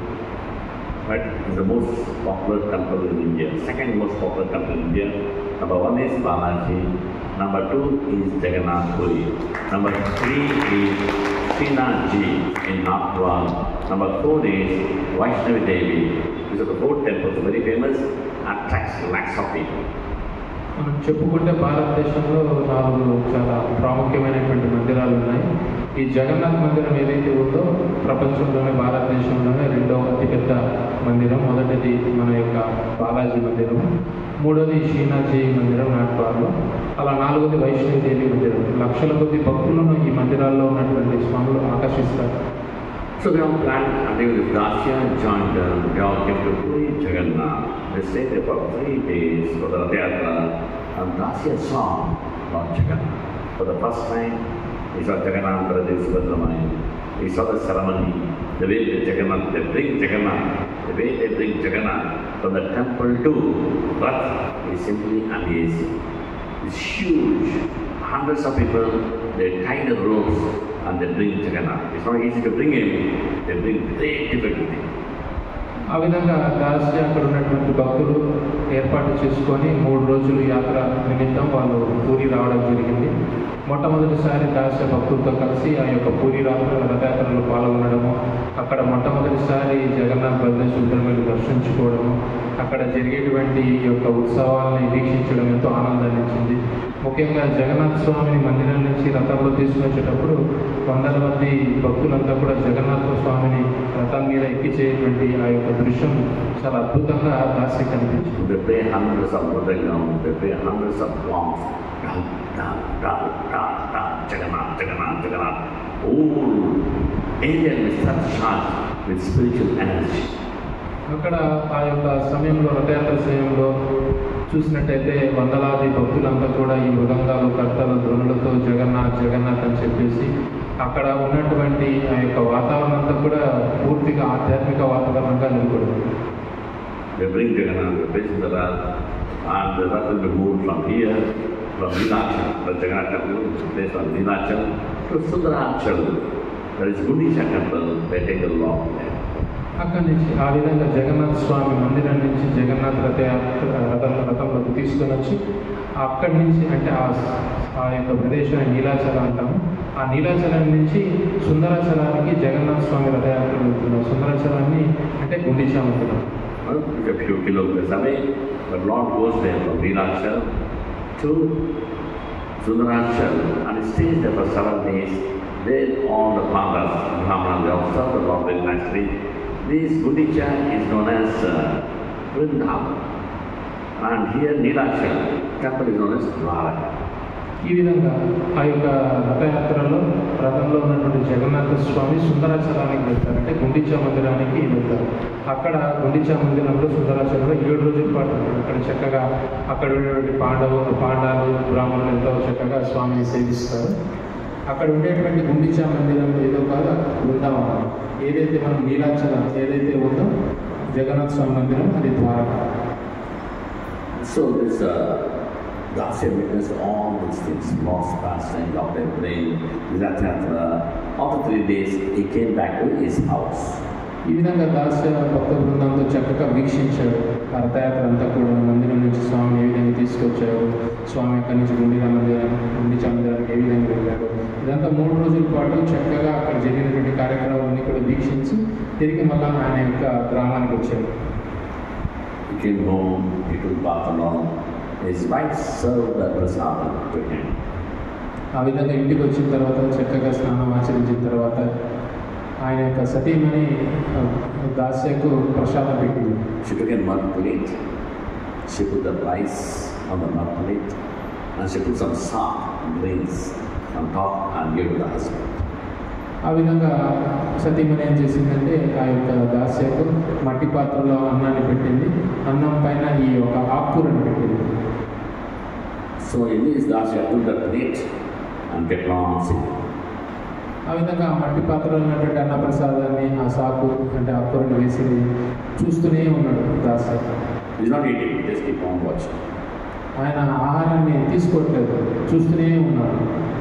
Right? It's the most popular temple in India. Second most popular temple in India. Number one is Balaji. Number two is Jagannath Puri. Number three is Srinathji in Napwal. Number four is Vaishnavi Devi. These are the four temples, very famous, attracts lakhs of people. మనం చెప్పుకుంటే భారతదేశంలో నాలుగు చాలా ప్రాముఖ్యమైనటువంటి మందిరాలు ఉన్నాయి ఈ జగన్నాథ్ మందిరం ఏదైతే ఉందో ప్రపంచంలోనే భారతదేశంలోనే రెండవ అతిపెద్ద మందిరం మొదటిది మన యొక్క బాలాజీ మందిరం మూడోది శ్రీనాథ్జీ మందిరం నాట్వార్లో అలా నాలుగోది వైష్ణవి దేవి మందిరం లక్షల కొద్ది భక్తులను ఈ మందిరాల్లో ఉన్నటువంటి స్వాములు ఆకర్షిస్తారు So they all planned, and they with Dasya joined them. They all came to Puri Jagannath. They stayed there for three days for the Rath Yatra. And Dasya saw Lord Jagannath. For the first time, he saw Jagannath, Baladev, Subhadramaya. He saw the ceremony, the way they Jagannath, they bring Jagannath, the way they bring Jagannath from the temple to Rath is simply amazing. It's huge. Hundreds of people, they tie the ropes and they bring Jagannath. It's not easy to bring him, they bring great difficulty. ఆ విధంగా దాసి అక్కడ ఉన్నటువంటి భక్తులు ఏర్పాటు చేసుకొని మూడు రోజులు యాత్ర నిమిత్తం వాళ్ళు పూరి రావడం జరిగింది మొట్టమొదటిసారి దాస్య భక్తులతో కలిసి ఆ యొక్క పూరి రాత్ర రథయాత్రలో పాల్గొనడము అక్కడ మొట్టమొదటిసారి జగన్నాథ్ బల్దేవ్ సుబ్రహ్మణ్యం దర్శించుకోవడము అక్కడ జరిగేటువంటి ఈ యొక్క ఉత్సవాలని వీక్షించడం ఎంతో ఆనందాన్ని ఇచ్చింది ముఖ్యంగా జగన్నాథ్ స్వామిని మందిరం నుంచి రథంలో తీసుకొచ్చేటప్పుడు వందల మంది భక్తులంతా కూడా జగన్నాథ స్వామిని రథం మీద ఎక్కించేటువంటి ఆ యొక్క దృశ్యం చాలా అద్భుతంగా దాసి కనిపించింది They play hundreds of mridangam, they play hundreds of gongs. Da, da, da, da, da, Jagannath, Jagannath, Jagannath. Whole area will start charged with spiritual energy. అక్కడ ఆ యొక్క సమయంలో రథయాత్ర సమయంలో చూసినట్టయితే వందలాది భక్తులంతా కూడా ఈ మృదంగాలు కర్తలు ధ్వనులతో జగన్నాథ్ జగన్నాథ్ అని చెప్పేసి అక్కడ ఉన్నటువంటి ఆ యొక్క వాతావరణం అంతా కూడా పూర్తిగా ఆధ్యాత్మిక వాతావరణంగా నిలబడింది They bring Jagannath, they place in the Rath, and the Rath will be moved from here, from Nilachal, the Jagannath temple is placed on Nilachal to Sudarachal. There is Gundisha temple, where take a walk there. అక్కడి నుంచి ఆ విధంగా జగన్నాథ స్వామి మందిరం నుంచి జగన్నాథ రథయాత్ర రథం రథంలోకి తీసుకొని వచ్చి అక్కడి నుంచి అంటే ఆ ఆ యొక్క ప్రదేశాన్ని నీలాచలం అంటాము ఆ నీలాచలం నుంచి సుందరాచలానికి జగన్నాథ స్వామి రథయాత్ర వెళ్తున్నాం సుందరాచలాన్ని అంటే గుండిచా మందిరం Well, it's a few kilometers away, but Lord goes there from Nilachal to Sundarachal and he stays there for seven days. There all the fathers, Brahmanas, they observe the Lord very nicely. This Gundicha is known as uh, Vrindavan. And here Nilachal temple is known as Dwaraka. ఈ విధంగా ఆ యొక్క రథయాత్రలో రథంలో ఉన్నటువంటి జగన్నాథ స్వామి సుందరాచలానికి వెళ్తారు అంటే గుండిచా మందిరానికి వెళ్తారు అక్కడ గుండిచా మందిరంలో సుందరాచలంలో ఏడు రోజుల పాటు ఉంటారు అక్కడ చక్కగా అక్కడ ఉండేటువంటి పాండవులు పాండాలు బ్రాహ్మణులు ఎంతో చక్కగా స్వామిని సేవిస్తారు అక్కడ ఉండేటువంటి గుండిచా మందిరం ఏదో కాదు బృందావనం ఏదైతే మనం నీలాచలం ఏదైతే ఉందో జగన్నాథ స్వామి మందిరం అది Dwaraka So this uh, Dasya witnessed all these things, lost fasting, of their brain, Viratatra. After three days, he came back to his house. ఈ విధంగా దాస్య భక్త బృందంతో చక్కగా వీక్షించాడు ఆ రథయాత్ర అంతా కూడా మందిరం నుంచి స్వామిని ఏ విధంగా తీసుకొచ్చాడు స్వామి అక్కడి నుంచి గుండిగా మందిరం గుండిచా మందిరానికి ఏ విధంగా వెళ్ళాడు ఇదంతా మూడు రోజుల పాటు చక్కగా అక్కడ జరిగినటువంటి కార్యక్రమాలన్నీ కూడా వీక్షించి తిరిగి మళ్ళా ఆయన యొక్క గ్రామానికి వచ్చాడు He came home, he took bath alone. His wife served the prasadam to him. ఆ విధంగా ఇంటికి వచ్చిన తర్వాత చక్కగా స్నానం ఆచరించిన తర్వాత ఆయన యొక్క సతీమణి ఆ, దాస్యకు ప్రసాదం పెట్టింది She took a mud plate, she put the rice on the mud plate, and she put some salt, grains on top and gave to the husband. ఆ విధంగా సతీమణి ఏం చేసిందంటే ఆ యొక్క దాస్యకు మట్టి పాత్రలో అన్నాన్ని పెట్టింది అన్నం పైన ఈ యొక్క ఆకుకూరని పెట్టింది So in this Dasya took the plate and kept on sitting. ఆ విధంగా ఆ మట్టి పాత్రలో ఉన్నటువంటి అన్న ప్రసాదాన్ని ఆ సాకు అంటే ఆకుకూరని వేసి చూస్తూనే ఉన్నాడు దాస్య He's not eating, just keep on watching. ఆయన ఆహారాన్ని తీసుకోవట్లేదు చూస్తూనే ఉన్నాడు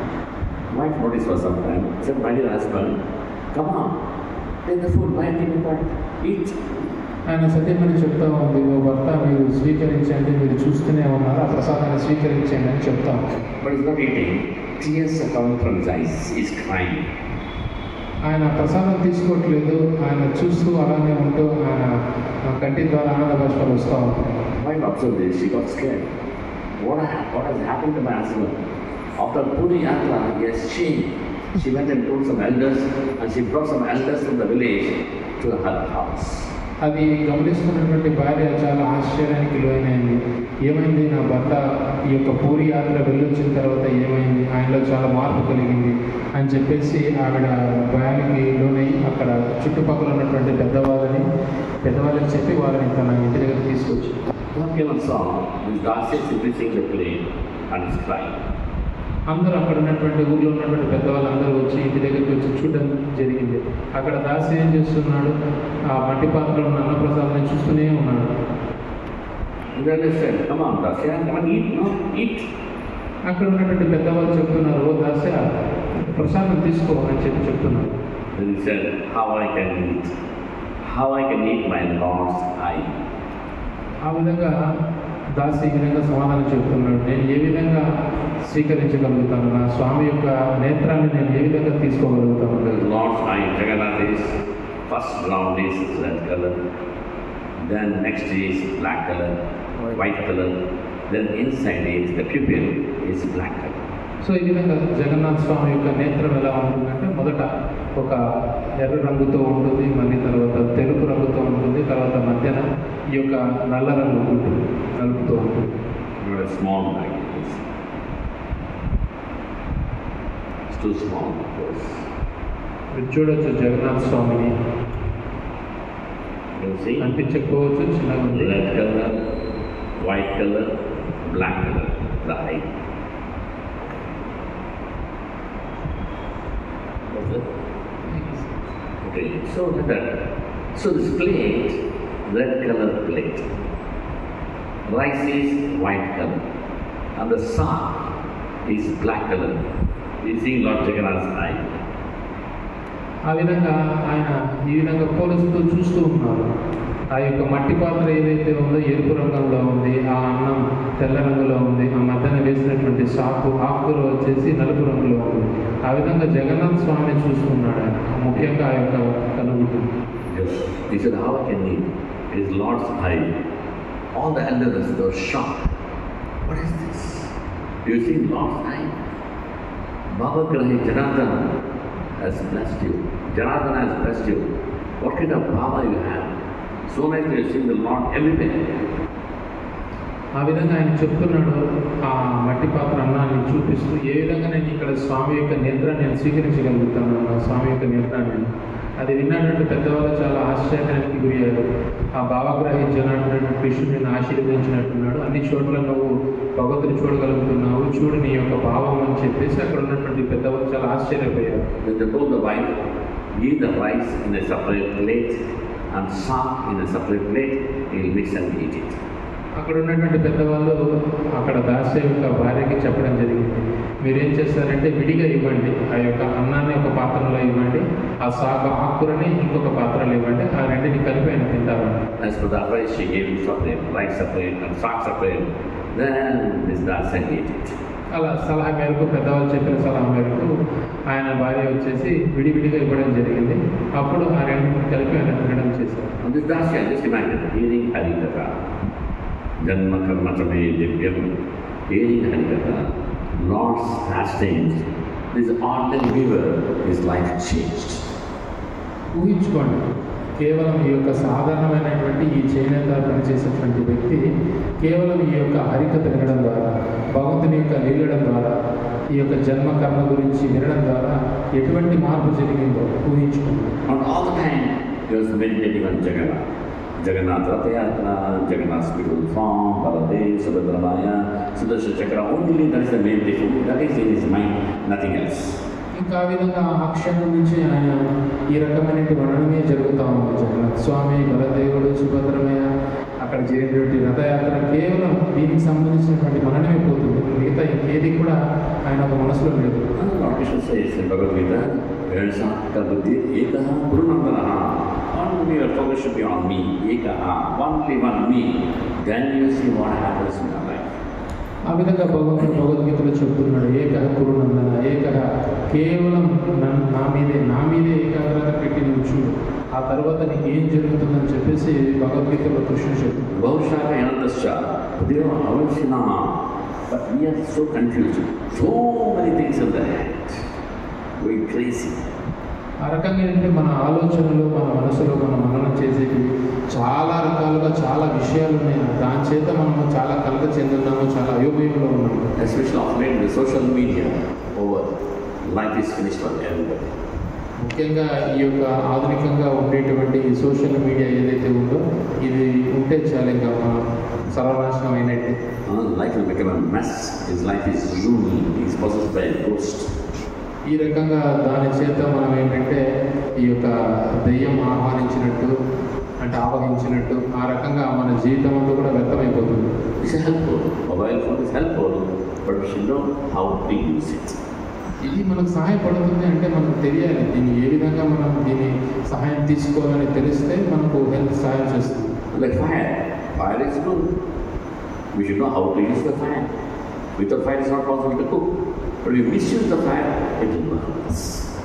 Wife noticed for some time, said, My dear husband, come on, take the food, why keep it quiet? Eat. ఆయన సత్యమని చెప్తా ఉంది ఓ భర్త మీరు స్వీకరించండి మీరు చూస్తూనే ఉన్నారు ఆ ప్రసాదాన్ని స్వీకరించండి అని చెప్తా ఉంది But he's not eating. Tears are coming from his eyes. He's crying. ఆయన ప్రసాదం తీసుకోవట్లేదు ఆయన చూస్తూ అలానే ఉంటూ ఆయన ఆ కంటి ద్వారా ఆనంద భాషలు వస్తూ ఉంటాయి Wife observed this, she got scared. What, ha- what has happened to my husband? After Puri Yatra, he has changed. She went and told some elders, and she brought some elders from the village to her house. అది గమనిస్తున్నటువంటి భార్య చాలా ఆశ్చర్యానికి లోనైంది ఏమైంది నా భర్త ఈ యొక్క పూరి యాత్ర వెళ్ళొచ్చిన తర్వాత ఏమైంది ఆయనలో చాలా మార్పు కలిగింది అని చెప్పేసి ఆవిడ భయానికి లోనై అక్కడ చుట్టుపక్కల ఉన్నటువంటి పెద్దవాళ్ళని పెద్దవాళ్ళకి చెప్పి వాళ్ళని తన ఇంటి దగ్గర తీసుకొచ్చి One came and saw this Dasya simply seeing the plate and is crying. అందరూ అక్కడ ఉన్నటువంటి ఊళ్ళో ఉన్నటువంటి పెద్దవాళ్ళు అందరూ వచ్చి ఇంటి దగ్గరికి వచ్చి చూడడం జరిగింది అక్కడ దాసి ఏం చేస్తున్నాడు ఆ మట్టి పాత్రలో ఉన్న అన్నప్రసాదాన్ని చూస్తూనే ఉన్నాడు And then they said, Come on, Dasya, come and eat, no? Eat. అక్కడ ఉన్నటువంటి పెద్దవాళ్ళు చెప్తున్నారు ఓ దాస్య ప్రసాదం తీసుకో అని చెప్పి చెప్తున్నారు Then he said, How I can eat? How I can eat my Lord's eye? ఆ విధంగా దాసి ఈ విధంగా సమాధానం చెప్తున్నాడు నేను ఏ విధంగా స్వీకరించగలుగుతాను నా స్వామి యొక్క నేత్రాన్ని నేను ఏ విధంగా తీసుకోగలుగుతాను The Lord's eye, Jagannath is first ground is red color, then next is black color, white color, then inside is the pupil is black color. So ఈ విధంగా జగన్నాథ స్వామి యొక్క నేత్రం ఎలా ఉంటుందంటే మొదట ఒక ఎర్ర రంగుతో ఉంటుంది మళ్ళీ తర్వాత తెలుపు రంగుతో ఉంటుంది తర్వాత మధ్యన ఈ యొక్క నల్ల రంగు ఉంటుంది నలుపుతో ఉంటుంది Not a small like this. It's too small, of course. మీరు చూడొచ్చు జగన్నాథ స్వామిని You see? కనిపించకపోవచ్చు చిన్నగా ఉంది Red color, white color, black color, the eye. What's it? Okay, so that, so this plate, red color plate, rice is white color, and the sack is black color. You see Lord Jagannath's eye. ఆ విధంగా ఆయన ఈ విధంగా పోలుస్తూ చూస్తూ ఉన్నారు ఆ యొక్క మట్టి పాత్ర ఏదైతే ఉందో ఎరుపు రంగులో ఉంది ఆ అన్నం తెల్ల రంగులో ఉంది ఆ మధ్యన వేసినటువంటి సాకు ఆకుకూర వచ్చేసి నలుపు రంగులో ఉంది ఆ విధంగా జగన్నాథ్ స్వామిని చూస్తున్నాడు ఆయన ముఖ్యంగా ఆ యొక్క కనుగుడ్డు Yes. He said, How can he? His Lord's eye. All the elders were shocked. What is this? You see Lord's eye? Baba Grahi Janardana has blessed you. Janardana has blessed you. What kind of Baba you have? So nice to have seen the Lord everywhere. ఆ విధంగా ఆయన చెప్తున్నాడు ఆ మట్టి పాత్ర అన్నాన్ని చూపిస్తూ ఏ విధంగా నేను ఇక్కడ స్వామి యొక్క నేత్రాన్ని నేను స్వీకరించగలుగుతాను ఆ స్వామి యొక్క నేత్రాన్ని అది విన్నటువంటి పెద్దవాళ్ళు చాలా ఆశ్చర్యానికి గురయ్యారు ఆ భావగ్రహించినటువంటి కృష్ణుడిని ఆశీర్వదించినట్టున్నాడు అన్ని చోట్ల నువ్వు భగవతుని చూడగలుగుతున్నావు చూడు నీ యొక్క భావం అని చెప్పేసి అక్కడ ఉన్నటువంటి పెద్దవాళ్ళు చాలా ఆశ్చర్యపోయారు When they told the wife, eat the rice in a separate plate and salt in a separate plate, he'll mix and eat it. అక్కడ ఉన్నటువంటి పెద్దవాళ్ళు అక్కడ దాస్య యొక్క భార్యకి చెప్పడం జరిగింది మీరేం చేస్తారంటే విడిగా ఇవ్వండి ఆ యొక్క అన్నాన్ని ఒక పాత్రలో ఇవ్వండి ఆ సాగు ఆకురని ఇంకొక పాత్రలో ఇవ్వండి ఆ రెండింటిని కలిపి ఆయన తింటారు As for the rice, she gave him separate, rice separate and salt separate. Then this Dasa ate it. అలా సలహా మేరకు పెద్దవాళ్ళు చెప్పిన సలహా మేరకు ఆయన భార్య వచ్చేసి విడివిడిగా ఇవ్వడం జరిగింది అప్పుడు ఆ రెండింటిని కలిపి ఆయన తినడం చేశారు And this Dasya, just imagine, hearing Harikatha, Janma Karma Chame Divyam, hearing Harikatha, Lord's pastime, this ordinary weaver, his life changed. ఊహించుకోండి కేవలం ఈ యొక్క సాధారణమైనటువంటి ఈ చేనేత పనిచేసేటువంటి వ్యక్తి కేవలం ఈ యొక్క హరికథ వినడం ద్వారా భగవంతుని యొక్క లీలడం ద్వారా ఈ యొక్క జన్మ కర్మ గురించి వినడం ద్వారా ఎటువంటి మార్పు జరిగిందో ఊహించుకోండి And all the time, he was meditating on Jagannath. Jagannath Rathayatra, Jagannath's beautiful form, Baladev, Subhadramaya, Sudarshan Chakra, only that is the main thing. That is in his mind, nothing else. ఇంకా ఆ విధంగా ఆ క్షణం నుంచి ఆయన ఈ రకమైనటువంటి వర్ణనమే జరుగుతూ ఉంది జగన్నాథ్ స్వామి బలదేవుడు సుభద్రమయ్య అక్కడ జరిగినటువంటి రథయాత్ర కేవలం దీనికి సంబంధించినటువంటి మననమే పోతుంది మిగతా ఇంకేది కూడా ఆయన ఒక మనసులో లేదు And Lord Krishna says in Bhagavad Gita, Vyasaka Buddhi Ekaha Gurunandanaha. Only your focus should be on me, Ekaha, only one me. Then you see what happens in your life. ఆ విధంగా భగవంతుడు భగవద్గీతలో చెప్తున్నాడు ఏకహ కురునందన ఏకహ కేవలం నన్ను నా మీదే నా మీదే ఏకాగ్రత పెట్టి నువ్వు చూడు ఆ తర్వాత నీకు ఏం జరుగుతుందని చెప్పేసి భగవద్గీతలో కృష్ణుడు చెప్తున్నాడు Bhavushaka Yantascha, Deva Avanshinaha. But we are so confused. So many things in the head. Going crazy. ఆ రకంగా ఏంటంటే మన ఆలోచనలు మన మనసులో మనం మననం చేసేవి చాలా రకాలుగా చాలా విషయాలు ఉన్నాయి దాని చేత మనం చాలా కలత చెందున్నాము చాలా అయోమయంలో ఉన్నాము Especially of late, the social media over. Life is finished for everybody. ముఖ్యంగా ఈ యొక్క ఆధునికంగా ఉండేటువంటి ఈ సోషల్ మీడియా ఏదైతే ఉందో ఇది ఉంటే చాలా ఇంకా మనం సర్వనాశనం అయినట్టే Uh, life will become a mess. His life is ruined. He is possessed by a ghost. ఈ రకంగా దాని చేత మనం ఏంటంటే ఈ యొక్క దెయ్యం ఆహ్వానించినట్టు అంటే ఆవహించినట్టు ఆ రకంగా మన జీవితం అంతా కూడా వ్యక్తమైపోతుంది It's helpful. Mobile phone is helpful, but we should know how to use it. ఇది మనకు సహాయపడుతుంది అంటే మనకు తెలియాలి దీన్ని ఏ విధంగా మనం దీన్ని సహాయం తీసుకోవాలని తెలిస్తే మనకు హెల్త్ సహాయం చేస్తుంది Like fire. Fire is good. We should know how to use the fire. Without fire, it's not possible to cook. But if you misuse the fire, it will burn us.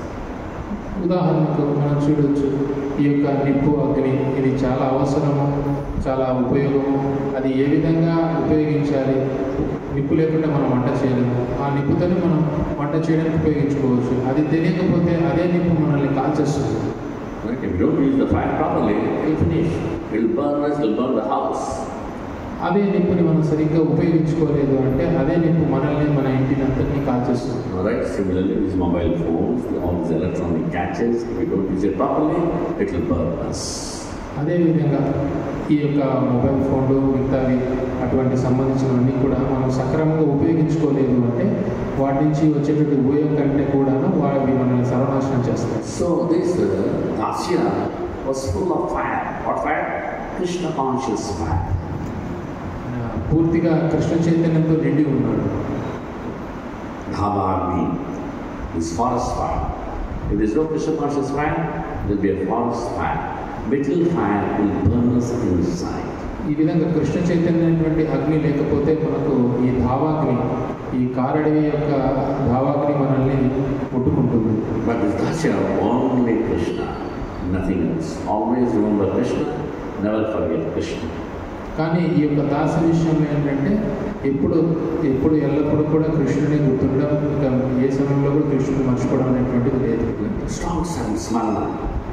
ఉదాహరణకు మనం చూడొచ్చు ఈ యొక్క నిప్పు అగ్ని ఇది చాలా అవసరము చాలా ఉపయోగము అది ఏ విధంగా ఉపయోగించాలి నిప్పు లేకుండా మనం వంట చేయలేము ఆ నిప్పుతోనే మనం వంట చేయడానికి ఉపయోగించుకోవచ్చు అది తెలియకపోతే అదే నిప్పు మనల్ని కాల్చేస్తుంది Right? If you don't use the fire properly, it will finish. It will burn us, it will burn the house. అదే నిప్పుని మనం సరిగ్గా ఉపయోగించుకోలేదు అంటే అదే నిప్పు మనల్ని మన ఇంటిని అంతటినీ కాల్చేస్తుంది Alright, similarly, these mobile phones, all these electronic gadgets, if we don't use it properly, it will burn us. అదేవిధంగా ఈ యొక్క మొబైల్ ఫోన్లు మిగతావి అటువంటి సంబంధించినవన్నీ కూడా మనం సక్రమంగా ఉపయోగించుకోలేదు అంటే వాటి నుంచి వచ్చేటువంటి ఉపయోగం కంటే కూడా వాటి మనల్ని సర్వనాశనం చేస్తాయి So this uh, Dasya was full of fire. What fire? Krishna conscious fire. ఆయన పూర్తిగా కృష్ణ చైతన్యంతో నిండి ఉన్నాడు Dhabagni, this forest fire. If there's no Krishna conscious fire, there'll be a forest fire. Material fire will burn us inside. ఈ విధంగా కృష్ణ చైతన్యటువంటి అగ్ని లేకపోతే మనకు ఈ ధావాగ్ని ఈ కారడివి యొక్క ధావాగ్ని మనల్ని ముట్టుకుంటుంది But this Dasya, only Krishna, nothing else. Always remember Krishna, never forget Krishna. కానీ ఈ యొక్క దాస విషయంలో ఏంటంటే ఎప్పుడు ఎప్పుడు ఎల్లప్పుడూ కూడా కృష్ణుని గుర్తుండడం ఇంకా ఏ సమయంలో కూడా కృష్ణుని మర్చిపోవడం అనేటువంటిది లేదు Strong sense, smarana.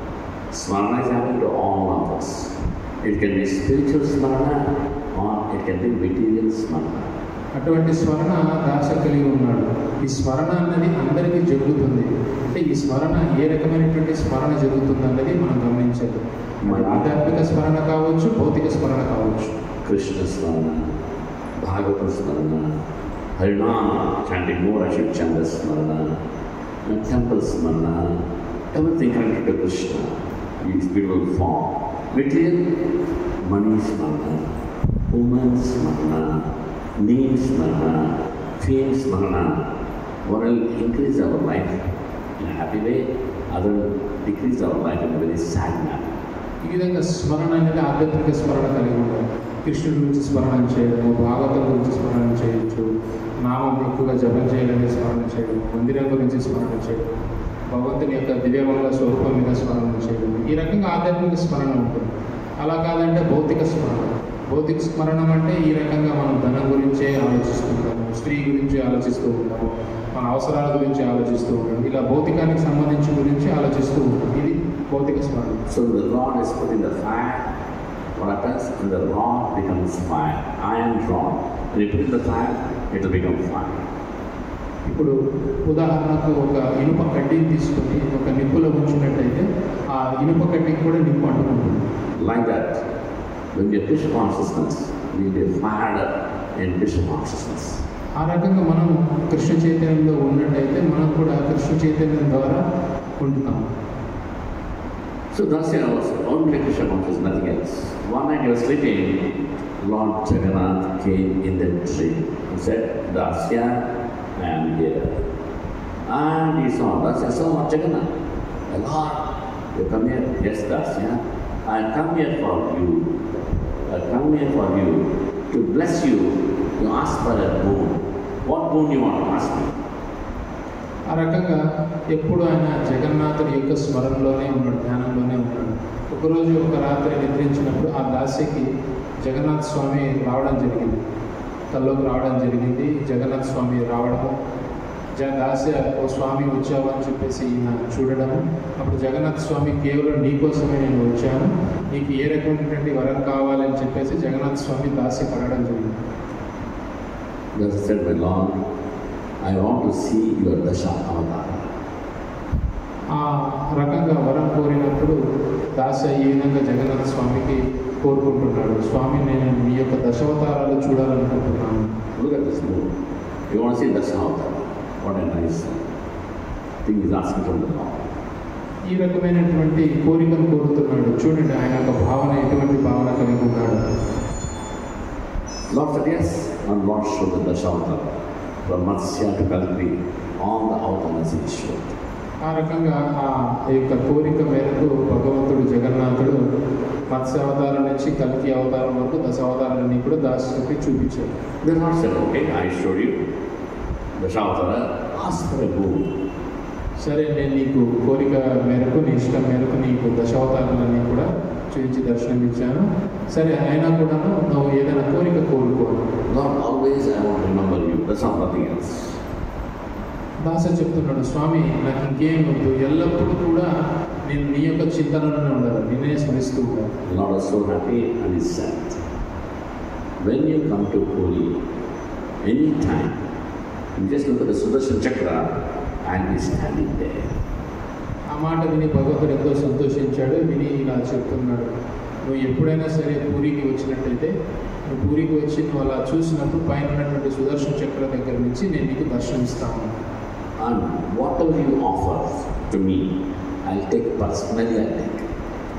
Smarana is happening to all of us. It can be spiritual smarana or it can be material smarana. అటువంటి స్మరణ దాస కలిగి ఉన్నాడు ఈ స్మరణ అన్నది అందరికీ జరుగుతుంది అంటే ఈ స్మరణ ఏ రకమైనటువంటి స్మరణ జరుగుతుంది అన్నది మనం గమనించాలి మరి ఆధ్యాత్మిక స్మరణ కావచ్చు భౌతిక స్మరణ కావచ్చు Krishna smarana, Bhagavata smarana, Harinam, chanting more Ashok Chanda smarana, and temple smarana, everything connected to Krishna, his beautiful form. Material, money smarana, woman smarana, name smarana, fame smarana, one will increase our life in a happy way, other will decrease our life in a very sad manner. ఈ విధంగా స్మరణ అనేది ఆధ్యాత్మిక స్మరణ కలిగి ఉండాలి కృష్ణుడి గురించి స్మరణ చేయడము భాగవతం గురించి స్మరణ చేయొచ్చు నామం ఎక్కువగా జపం చేయడానికి స్మరణ చేయడం మందిరం గురించి స్మరణ చేయడం భగవంతుని యొక్క దివ్యమంగళ స్వరూపం మీద స్మరణ చేయడం ఈ రకంగా ఆధ్యాత్మిక స్మరణ ఉంటుంది అలా కాదంటే భౌతిక స్మరణ భౌతిక స్మరణం అంటే ఈ రకంగా మనం ధనం గురించే ఆలోచిస్తుంటాము స్త్రీ గురించి ఆలోచిస్తూ ఉంటాము మన అవసరాల గురించి ఆలోచిస్తూ ఉంటాం ఇలా భౌతికానికి సంబంధించి గురించి ఆలోచిస్తూ ఉంటాం ఇది భౌతిక స్మరణ So the rod is put in the fire. What happens? When the rod becomes fire, iron rod. When you put in the fire, it will become fire. ఇప్పుడు ఉదాహరణకు ఒక ఇనుప కడ్డీని తీసుకొని ఒక నిప్పులో ఉంచినట్టయితే ఆ ఇనుప కడ్డీకి కూడా నిప్పు అంటుకుంటుంది Like that, when we are Krishna consciousness, we will be fired up in Krishna consciousness. ఆ రకంగా మనం కృష్ణ చైతన్యంలో ఉన్నట్టయితే మనం కూడా కృష్ణ చైతన్యం ద్వారా ఉంటున్నాం So Dasya was only Krishna consciousness, nothing else. One night he was sleeping, Lord Jagannath came in the dream. He said, Dasya, I am here. And he saw, Dasya saw Lord Jagannath. Lord, you come here? Yes, Dasya. I come here for you. I come here for you to bless you. You ask for a boon. What boon you want to ask me? ఆ రకంగా ఎప్పుడు ఆయన జగన్నాథుడి యొక్క స్మరణలోనే ఉన్నాడు ధ్యానంలోనే ఉన్నాడు ఒకరోజు ఒక రాత్రి నిద్రించినప్పుడు ఆ దాసికి జగన్నాథ్ స్వామి రావడం జరిగింది కల్లోకి రావడం జరిగింది జగన్నాథ్ స్వామి రావడము జ దాస్య ఓ స్వామి వచ్చావు అని చెప్పేసి ఈయన చూడడము అప్పుడు జగన్నాథ్ స్వామి కేవలం నీకోసమే నేను వచ్చాను నీకు ఏ రకమైనటువంటి వరం కావాలని చెప్పేసి జగన్నాథ్ స్వామి దాసి పడడం జరిగింది Thus said, My Lord, I want to see your Dasha Avatara. ఆ రకంగా వరం కోరినప్పుడు దాస ఈ విధంగా జగన్నాథ స్వామికి కోరుకుంటున్నాడు స్వామి నేను మీ యొక్క దశావతారాలు చూడాలనుకుంటున్నాను Look at this moon. You want to see Dasha Avatara. What a nice thing he's asking from the Lord. ఈ రకమైనటువంటి కోరికను కోరుతున్నాడు చూడండి ఆయన యొక్క భావన ఎటువంటి భావన కలిగి ఉన్నాడు Lord said yes, and Lord showed the Dasha Avatara. From Matsya to Kalpi, all the avatars he showed. ఆ రకంగా ఆ యొక్క కోరిక మేరకు భగవంతుడు జగన్నాథుడు మత్స్య అవతారం నుంచి కల్కి అవతారం వరకు దశ అవతారాలన్నీ కూడా దాసుకి చూపించాడు The Lord said, okay, I showed you Dasha Avatara, ask for a boon. సరే నేను నీకు కోరిక మేరకు నీ ఇష్టం మేరకు నీకు దశావతారాలన్నీ కూడా చూపించి దర్శనం ఇచ్చాను సరే అయినా కూడా నువ్వు ఏదైనా కోరిక కోరుకోను Lord, always I want to remember you. That's not nothing else. దాస చెప్తున్నాడు స్వామి నాకు ఇంకేం వద్దు ఎల్లప్పుడూ కూడా నేను నీ యొక్క చింతనలోనే ఉండాలి నిన్నే స్మరిస్తూ ఉండాలి The Lord was so happy and he said, When you come to Puri, any time, you just look at the Sudarshan Chakra and be standing there. ఆ మాట విని భగవంతుడు ఎంతో సంతోషించాడు విని ఇలా చెప్తున్నాడు నువ్వు ఎప్పుడైనా సరే పూరికి వచ్చినట్టయితే నువ్వు పూరికి వచ్చి నువ్వు అలా చూసినప్పుడు పైన ఉన్నటువంటి సుదర్శన చక్ర దగ్గర నుంచి నేను నీకు దర్శనమిస్తాను And whatever you offer to me, I'll take personally, I'll take.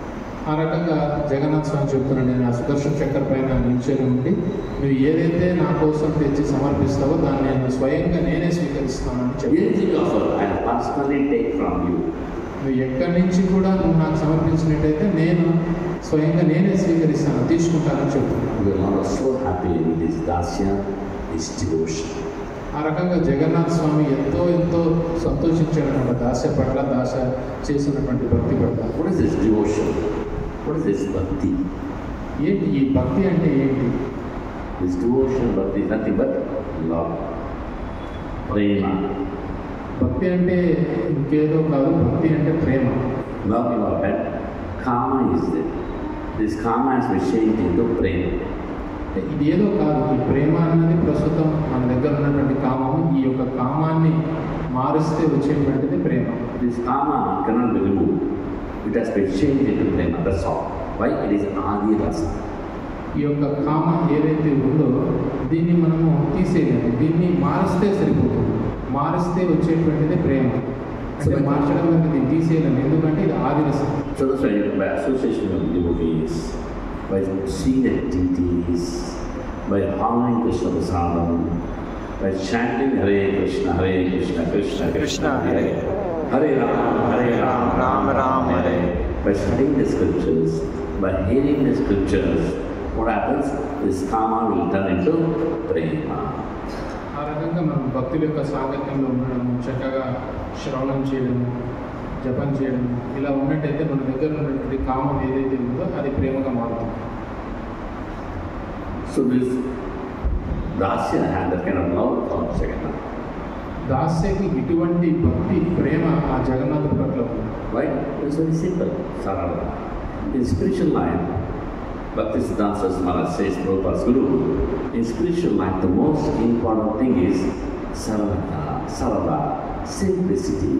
ఆ రకంగా జగన్నాథ్ స్వామి చెప్తున్నాడు నేను ఆ సుదర్శన చక్ర పైన నిల్చొని ఉండి నువ్వు ఏదైతే నాకు కోసం తెచ్చి సమర్పిస్తావో దాన్ని నేను స్వయంగా నేనే స్వీకరిస్తానని చెప్పి Anything you offer, I personally take from you. నువ్వు ఎక్కడి నుంచి కూడా నువ్వు నాకు సమర్పించినట్టయితే నేను స్వయంగా నేనే స్వీకరిస్తాను తీసుకుంటానని చెప్తున్నాను The Lord was so happy with this dasya, his devotion. ఆ రకంగా జగన్నాథ్ స్వామి ఎంతో ఎంతో సంతోషించాడనమాట దాస్య పట్ల దాస చేసినటువంటి భక్తి పట్ల What is this devotion? What is this bhakti? ఏంటి ఈ భక్తి అంటే ఏంటి This devotion, bhakti is nothing but love, prema. భక్తి అంటే ఇంకేదో కాదు భక్తి అంటే ప్రేమ Love in our head, karma is there. This karma has been changed into prema. అంటే ఇది ఏదో కాదు ఈ ప్రేమ అన్నది ప్రస్తుతం మన దగ్గర ఉన్నటువంటి కామము ఈ యొక్క కామాన్ని మారుస్తే వచ్చేటువంటిది ప్రేమ This karma cannot be removed. It has been changed into prema, that's all. Why? It is adi rasa. ఈ యొక్క కామ ఏదైతే ఉందో దీన్ని మనము తీసేయాలి దీన్ని మారిస్తే సరిపోతుంది మారిస్తే వచ్చేటువంటిది ప్రేమ అంటే మార్చడం కనుక దీన్ని తీసేయాలి ఎందుకంటే ఇది ఆదిరసం So that's why by association with devotees, by seeing the deities, by honoring Krishna Prasadam, by chanting Hare Krishna, Hare Krishna, Krishna Krishna, Hare Hare Ram, Hare Ram, Ram Ram, Hare. By studying the scriptures, by hearing the scriptures, what happens? This karma will turn into prema. ఆ రకంగా మనం భక్తుల యొక్క సాంగత్యంలో ఉండడము చక్కగా శ్రవణం చేయడము జపం చేయడము ఇలా ఉన్నట్టయితే మన దగ్గర ఉన్నటువంటి కామం ఏదైతే ఉందో అది ప్రేమగా మారుతుంది So this Dasya had that kind of love for Jagannath. దాస్యకి ఇటువంటి భక్తి ప్రేమ ఆ జగన్నాథుడి పట్ల ఉంది Right? It's very simple, Sarala. In spiritual life, Bhakti Siddhanta Maharaj says, Prabhupada's Guru, in spiritual life, the most important thing is Saralata, Sarala, simplicity.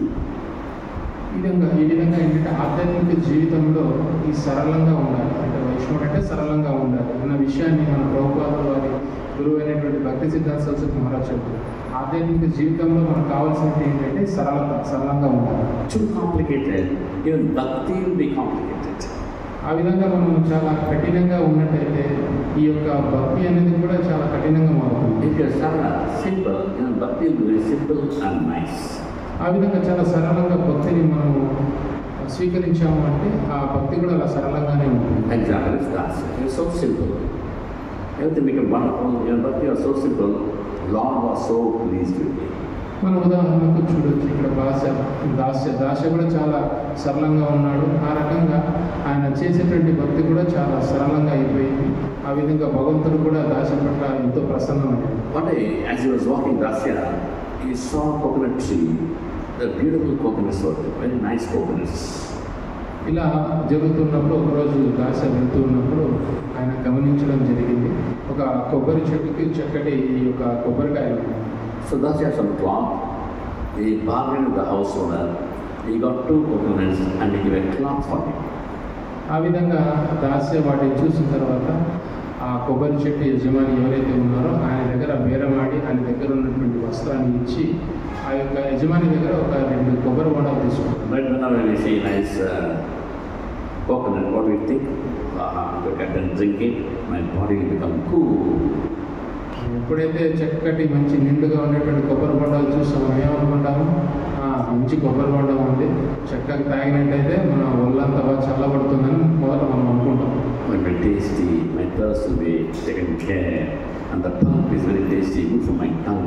ఈ విధంగా ఈ విధంగా ఏంటంటే ఆధ్యాత్మిక జీవితంలో ఈ సరళంగా ఉండాలి అంటే వైష్ణవుడు అంటే సరళంగా ఉండాలి అన్న విషయాన్ని మన ప్రభుపాద వారి గురువు అయినటువంటి భక్తి సిద్ధాంత సరస్వతి మహారాజ్ చెప్తారు ఆధ్యాత్మిక జీవితంలో మనకు కావాల్సినది ఏంటంటే సరళత సరళంగా ఉండాలి Too complicated, even Bhakti will be complicated. ఆ విధంగా మనం చాలా కఠినంగా ఉన్నట్టయితే ఈ యొక్క భక్తి అనేది కూడా చాలా కఠినంగా మారుతుంది If you're Sarala, simple, even Bhakti will be very simple and nice. ఆ విధంగా చాలా సరళంగా భక్తిని మనము స్వీకరించాము అంటే ఆ భక్తి కూడా అలా సరళంగానే ఉంటుంది Example is Dasya. It's so simple. Everything became wonderful, even Bhakti was so simple, Lord was so pleased with me. మన ఉదాహరణకు చూడొచ్చు ఇక్కడ భాష దాస్య దాస్య కూడా చాలా సరళంగా ఉన్నాడు ఆ రకంగా ఆయన చేసేటువంటి భక్తి కూడా చాలా సరళంగా అయిపోయింది ఆ విధంగా భగవంతుడు కూడా దాస్య పట్ల ఎంతో ప్రసన్నమయ్యాడు One day, as he was walking Dasya, he saw a coconut tree. The beautiful coconuts were there, very nice coconuts. ఇలా జరుగుతున్నప్పుడు ఒకరోజు దాస్య వెళ్తూ ఉన్నప్పుడు ఆయన గమనించడం జరిగింది ఒక కొబ్బరి చెట్టుకి చక్కటి ఈ యొక్క కొబ్బరికాయలు ఉన్నాయి. So Dasya had some cloth. He bargained with the house owner. He got two coconuts and he gave a cloth for him. ఆ విధంగా దాస్య వాటిని చూసిన తర్వాత ఆ కొబ్బరి చెట్టు యజమాని ఎవరైతే ఉన్నారో ఆయన దగ్గర బేరమాడి ఆయన దగ్గర ఉన్నటువంటి వస్త్రాన్ని ఇచ్చి ఆ యొక్క యజమాని దగ్గర ఒక రెండు కొబ్బరి బొండాలు తీసుకుంటారు But whenever we see nice uh, coconut, what do we think? Ah, look at and drink it, my body will become cool. ఎప్పుడైతే చక్కటి మంచి నిండుగా ఉండేటువంటి కొబ్బరి బొండాలు చూసి మనం ఏమనుకుంటాము "ఆ, మంచి కొబ్బరి బొండం ఉంది చక్కగా తాగినట్టయితే మన ఒళ్ళంతా బాగా చల్లబడుతుందని మొదట మనం అనుకుంటాం It will be tasty, my thirst will be taken care, and the pulp is very tasty, good for my tongue.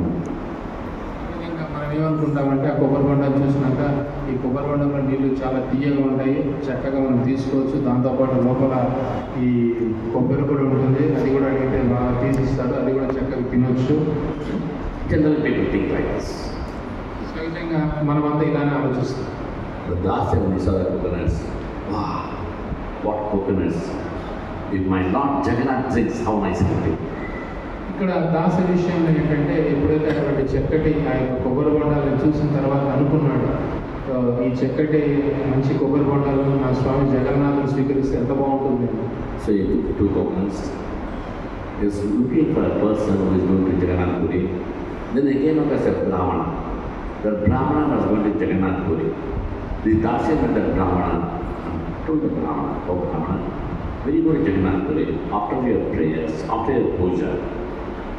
ఆ విధంగా మనం ఏమనుకుంటామంటే ఆ కొబ్బరి బొండాలు చూసినాక ఈ కొబ్బరి బొండంలో నీళ్లు చాలా తీయగా ఉంటాయి చక్కగా మనం తీసుకోవచ్చు దాంతోపాటు లోపల ఈ కొబ్బరి కూడా ఉంటుంది అది కూడా అడిగితే బాగా తీసిస్తాడు అది కూడా చక్కగా తినొచ్చు Generally, people think like this. సహజంగా మనమంతా ఇలానే ఆలోచిస్తాం But last time when we saw the coconuts, wow, what coconuts! If my Lord Jagannath drinks, how nice it will be. ఇక్కడ దాస విషయంలో ఏంటంటే ఎప్పుడైతే అటువంటి చక్కటి ఆ యొక్క కొబ్బరి బొండాలను చూసిన తర్వాత అనుకున్నాడు "ఆ, ఈ చక్కటి మంచి కొబ్బరి బొండాలను నా స్వామి జగన్నాథుడు స్వీకరిస్తే ఎంత బాగుంటుంది So he took two coconuts. He was looking for a person who is going to Jagannath Puri. Then he came across a Brahmana. The Brahmana was going to Jagannath Puri. The Dasya met the Brahmana and told the Brahmana, oh Brahmana, when you go to Jagannath Puri, after your prayers, after your puja,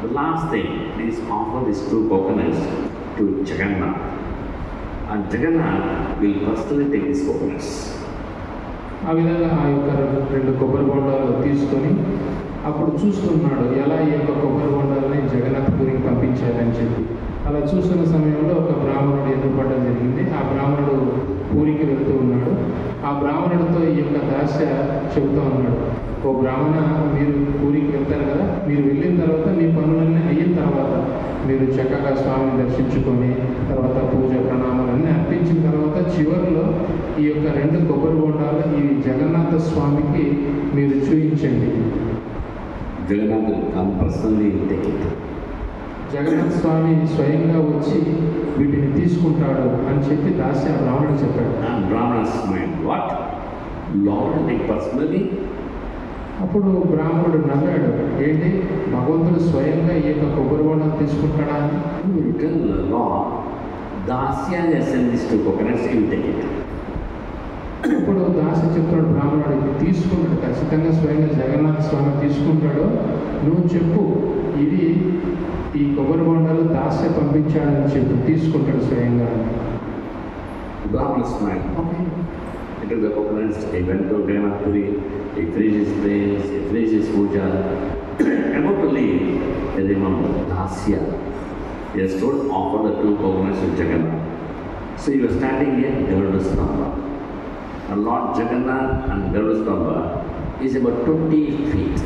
The last thing is offer these two coconuts to Jagannath. And Jagannath will personally take these coconuts. ఆ విధంగా ఆ యొక్క రెండు కొబ్బరి బొండాలు తీసుకొని అప్పుడు చూస్తున్నాడు ఎలా ఈ యొక్క కొబ్బరి బొండాలని జగన్నాథపురికి పంపించాలని చెప్పి అలా చూస్తున్న సమయంలో ఒక బ్రాహ్మణుడు ఎదురుపడడం జరిగింది ఆ బ్రాహ్మణుడు పూరికి వెళ్తూ ఉన్నాడు ఆ బ్రాహ్మణుడితో ఈ యొక్క దాస్య చెబుతూ ఉన్నాడు ఓ బ్రాహ్మణ మీరు పూరికి వెళ్తారు కదా మీరు వెళ్ళిన తర్వాత మీ పనులన్నీ అయిన తర్వాత మీరు చక్కగా స్వామిని దర్శించుకొని తర్వాత పూజ ప్రణామాలన్నీ అర్పించిన తర్వాత చివరిలో ఈ యొక్క రెండు కొబ్బరి బొండాలు ఈ జగన్నాథ స్వామికి మీరు చూపించండి Jagannath will come personally and take it. Jagannath స్వామి స్వయంగా వచ్చి వీటిని తీసుకుంటాడు అని చెప్పి దాస్య ఆ బ్రాహ్మణుడు చెప్పాడు And Brahmana smiled. What? Lord will take personally? అప్పుడు బ్రాహ్మణుడు నవ్వాడు ఏంటి భగవంతుడు స్వయంగా ఈ యొక్క కొబ్బరి బొండాలు తీసుకుంటాడా అని You will tell the Lord, Dasya has sent these two coconuts, he will take it. ఇప్పుడు దాస చెప్తున్నాడు బ్రాహ్మణుడు ఇది తీసుకుంటాడు ఖచ్చితంగా స్వయంగా జగన్నాథ స్వామి తీసుకుంటాడు నువ్వు చెప్పు ఇది ఈ కొబ్బరి బొండాలు దాస్య పంపించాడని చెప్పు తీసుకుంటాడు స్వయంగా Brahmana smiled. Okay. He took the coconuts, he went to Jagannath Puri, he finished his prayers, he finished his puja. About to leave, he remembered Dasya. He has told offer the two coconuts to Jagannath. So he was standing here, Garuda Stamba. And Lord Jagannath and Garuda Stamba is about 20 feet.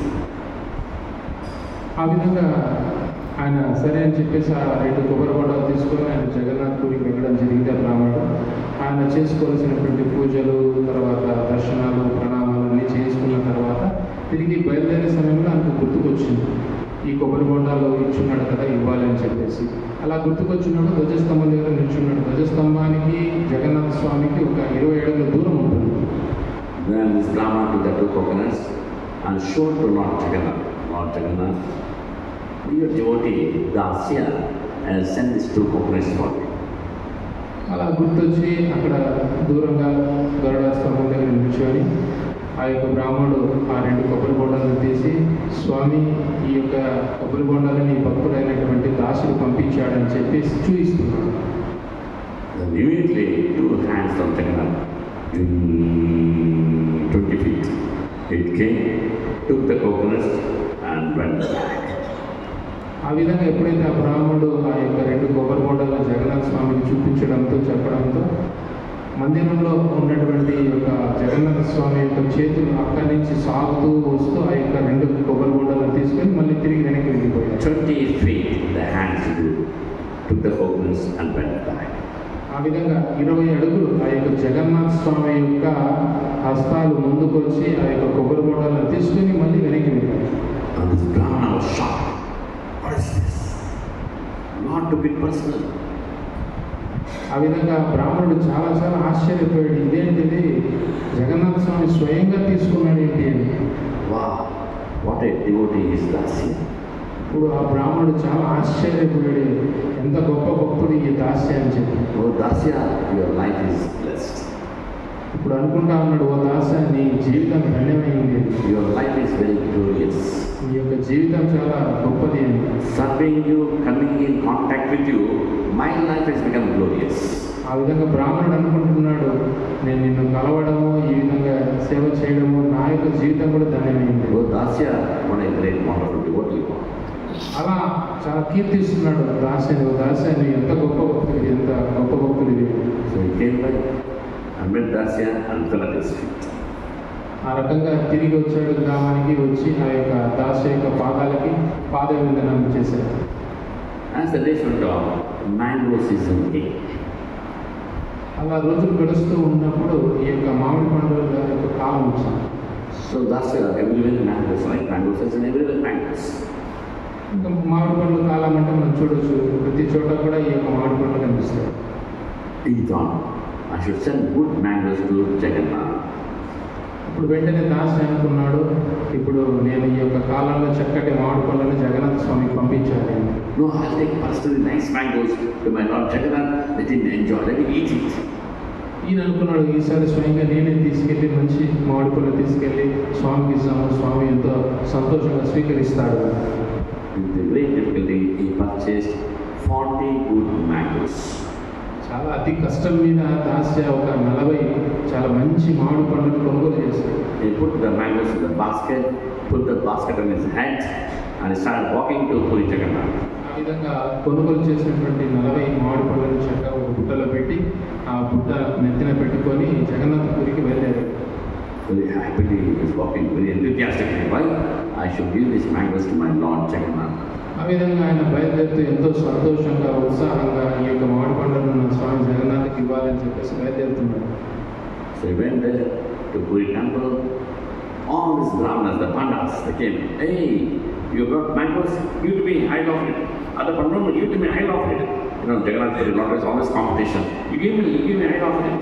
ఆ విధంగా ఆయన సరే అని చెప్పేసి ఆ రెండు కొబ్బరి బొండాలు తీసుకొని ఆయన జగన్నాథ్ పూరికి వెళ్ళడం జరిగింది ఆ బ్రాహ్మణుడు ఆయన చేసుకోవాల్సినటువంటి పూజలు తర్వాత దర్శనాలు ప్రణామాలు అన్నీ చేసుకున్న తర్వాత తిరిగి బయలుదేరే సమయంలో ఆయనకు గుర్తుకొచ్చింది ఈ కొబ్బరి బొండాలు ఇచ్చున్నాడు కదా ఇవ్వాలి అని చెప్పేసి అలా గుర్తుకొచ్చినప్పుడు ధ్వజస్తంభం దగ్గర నిల్చున్నాడు ధ్వజస్తంభానికి జగన్నాథ స్వామికి ఒక ఇరవై అడుగుల దూరం ఉంటుంది Then this Brahmana took the two coconuts and showed to Lord Jagannath. Lord Jagannath, your devotee Dasya has sent these two coconuts for me. అలా గుర్తొచ్చి అక్కడ దూరంగా గరుడ స్తంభం దగ్గర నిల్చొని ఆ యొక్క బ్రాహ్మణుడు ఆ రెండు కొబ్బరి బొండాలను తీసి స్వామి ఈ యొక్క కొబ్బరి బొండాలని భక్తుడైనటువంటి దాసుడు పంపించాడని చెప్పేసి చూపిస్తున్నాడు Then immediately two hands from Jagannath, "Ding," 20 feet. It came, took the coconuts and went back. ఆ విధంగా ఎప్పుడైతే ఆ బ్రాహ్మణుడు ఆ యొక్క రెండు కొబ్బరి బొండాలను జగన్నాథ స్వామికి చూపించడంతో చెప్పడంతో మందిరంలో ఉన్నటువంటి ఈ యొక్క జగన్నాథ స్వామి యొక్క చేతులు అక్కడి నుంచి సాగుతూ వస్తూ ఆ యొక్క రెండు కొబ్బరి బొండాలను తీసుకొని మళ్ళీ తిరిగి వెనక్కి వెళ్ళిపోయారు 20 feet the hands grew, took the coconuts and went back. ఆ విధంగా ఇరవై అడుగులు ఆ యొక్క జగన్నాథ స్వామి యొక్క హస్తాలు ముందుకొచ్చి ఆ యొక్క కొబ్బరి బొండాలను తీసుకొని మళ్ళీ వెనక్కి వెళ్ళారు And this Brahmana was shocked. What is this? Lord took it personally. ఆ విధంగా బ్రాహ్మణుడు చాలా చాలా ఆశ్చర్యపోయాడు ఇదేంటిది జగన్నాథ స్వామి స్వయంగా తీసుకున్నాడు ఏంటి అని Wow, what a devotee is Dasya. ఇప్పుడు ఆ బ్రాహ్మణుడు చాలా ఆశ్చర్యపోయాడు ఎంత గొప్ప భక్తుడు ఈ దాస్య అని చెప్పి Oh Dasya, your life is blessed. ఇప్పుడు అనుకుంటా ఉన్నాడు ఓ దాస్య నీ జీవితం ధన్యమైంది Your life is very glorious. నీ యొక్క జీవితం చాలా గొప్పది అని Serving you, coming in contact with you, my life has become glorious. ఆ విధంగా బ్రాహ్మణుడు అనుకుంటున్నాడు నేను నిన్ను కలవడము ఈ విధంగా సేవ చేయడము నా యొక్క జీవితం కూడా ధన్యమైంది Oh Dasya, what a great, wonderful devotee you are. అలా చాలా కీర్తిస్తున్నాడు దాస్యని ఓ దాస్యని ఎంత గొప్ప భక్తుడివి ఎంత గొప్ప భక్తుడివి So he came back and met Dasya and fell at his feet. ఆ రకంగా తిరిగి వచ్చాడు గ్రామానికి వచ్చి ఆ యొక్క దాస్య యొక్క పాదాలకి పాదవిందనం చేశాడు As the days went on, mango season came. అలా రోజులు గడుస్తూ ఉన్నప్పుడు ఈ యొక్క మామిడి పండుగ యొక్క కాలం వచ్చింది So Dasya, everywhere mangoes, like mango season, everywhere mangoes. ఇంకా మామిడి పండ్ల కాలం అంటే మనం చూడొచ్చు ప్రతి చోట కూడా ఈ యొక్క మామిడి పండ్లు కనిపిస్తాయి He thought, I should send good mangoes to Jagannath. ఇప్పుడు వెంటనే దాసి అనుకున్నాడు ఇప్పుడు నేను ఈ యొక్క కాలంలో చక్కటి మామిడి పళ్ళని జగన్నాథ స్వామికి పంపించాలి అని. No, I'll take personally nice mangoes to my Lord Jagannath, let him enjoy, let him eat it. ఈయన అనుకున్నాడు ఈసారి స్వయంగా నేనే తీసుకెళ్ళి మంచి మామిడి పళ్ళు తీసుకెళ్ళి స్వామికి ఇస్తాము స్వామి ఎంతో సంతోషంగా స్వీకరిస్తాడు With a great difficulty, purchased 40 good mangoes. చాలా అతి కష్టం మీద దాస్య ఒక నలభై చాలా మంచి మామిడి పండును కొనుగోలు చేశాడు He put the mangoes in the basket, put the basket on his head, and he started walking to Puri Jagannath. ఆ విధంగా కొనుగోలు చేసినటువంటి నలభై మామిడి పళ్ళను చక్కగా ఒక బుట్టలో పెట్టి ఆ బుట్ట నెత్తిన పెట్టుకొని జగన్నాథపురికి వెళ్ళారు Very happily he was walking, very enthusiastically. Why? I should give these mangoes to my Lord Jagannath. ఆ విధంగా ఆయన బయలుదేరుతూ ఎంతో సంతోషంగా ఉత్సాహంగా ఈ యొక్క మామిడి పండుగను నా స్వామి జగన్నాథ్కి ఇవ్వాలని చెప్పేసి బయలుదేరుతున్నాడు So he went there to Puri temple. All these brahmanas, the pandas, they came. Hey, you got mangoes? You to be hide of it. Other pandas, you to be hide of it. You know, Jagannath Puri Lord is always competition. You give me, you give me hide of it.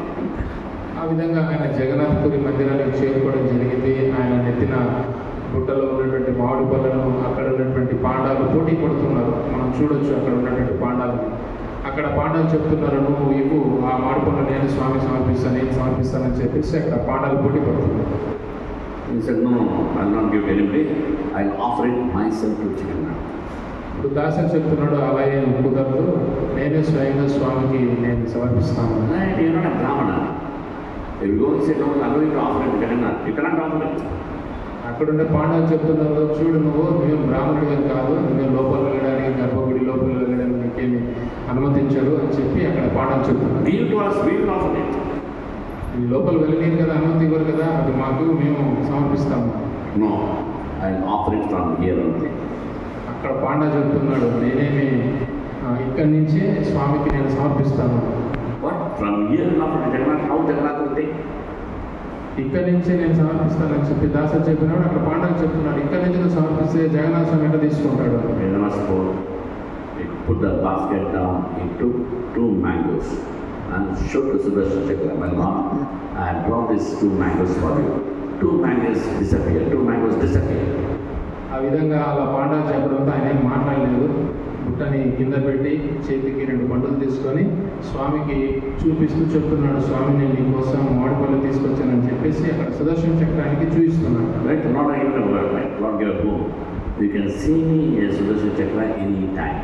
ఆ విధంగా ఆయన జగన్నాథపురి మందిరానికి చేరుకోవడం జరిగింది ఆయన నెత్తిన బుట్టలో ఉన్నటువంటి మామిడి పళ్ళను అక్కడ ఉన్నటువంటి పాండాలు పోటీ పడుతున్నారు మనం చూడొచ్చు అక్కడ ఉన్నటువంటి పాండాలు అక్కడ పాండాలు చెప్తున్నారు నువ్వు ఇవ్వు ఆ మామిడి పళ్ళు నేను స్వామి సమర్పిస్తాను నేను సమర్పిస్తానని చెప్పేసి అక్కడ పాండాలు పోటీ పడుతున్నారు He said, no, no, no, I'll not give it anybody. I'll offer it myself to Jagannath. ఇప్పుడు దాసన్ చెప్తున్నాడు అలా ఏం కుదరదు నేనే స్వయంగా స్వామికి నేను సమర్పిస్తాను Right, you're not a brahmana. If you go and say, no, I'm going to offer it to Jagannath, you cannot offer it. అక్కడ ఉండే పాండాలు చెప్తున్నారు చూడు నువ్వు మేము బ్రాహ్మణుడిగా కాదు మేము లోపల వెళ్ళడానికి గర్భగుడి లోపల వెళ్ళడానికి నీకేమి అనుమతించరు అని చెప్పి అక్కడ పాండాలు చెప్తున్నారు Give to us, we will offer it. ఈ లోపల వెళ్ళలేదు కదా అనుమతి ఇవ్వరు కదా అది మాకు మేము సమర్పిస్తాము No, I'll offer it from here only. అక్కడ పాండా చెప్తున్నాడు నేనేమి ఆ, ఇక్కడి నుంచే స్వామికి నేను సమర్పిస్తాను What? From here and offer to Jagannath, how Jagannath will take? ఇక్కడి నుంచే నేను సమర్పిస్తానని చెప్పి దాస చెప్పినాడు అక్కడ పాండా చెప్తున్నాడు ఇక్కడి నుంచి నువ్వు సమర్పిస్తే జగన్నాథ స్వామి ఎట్లా తీసుకుంటాడు Vedana spoke. He put the basket down, he took two mangoes and showed to Sudarshan Chakra, my lord, I have brought these two mangoes for you. Two mangoes disappear, two mangoes disappear. ఆ విధంగా అలా panda చెప్పడంతో ఆయన ఏం మాట్లాడలేదు బుట్టని కింద పెట్టి చేతికి రెండు పండులు తీసుకొని స్వామికి చూపిస్తూ చెప్తున్నాడు స్వామి నేను నీకోసం మామిడి పళ్ళు తీసుకొచ్చానని చెప్పేసి అక్కడ సుదర్శన చక్రానికి చూపిస్తున్నాడు Right? Not even a word, right? Not give a boom. You can see me as Sudarshan Chakra any time.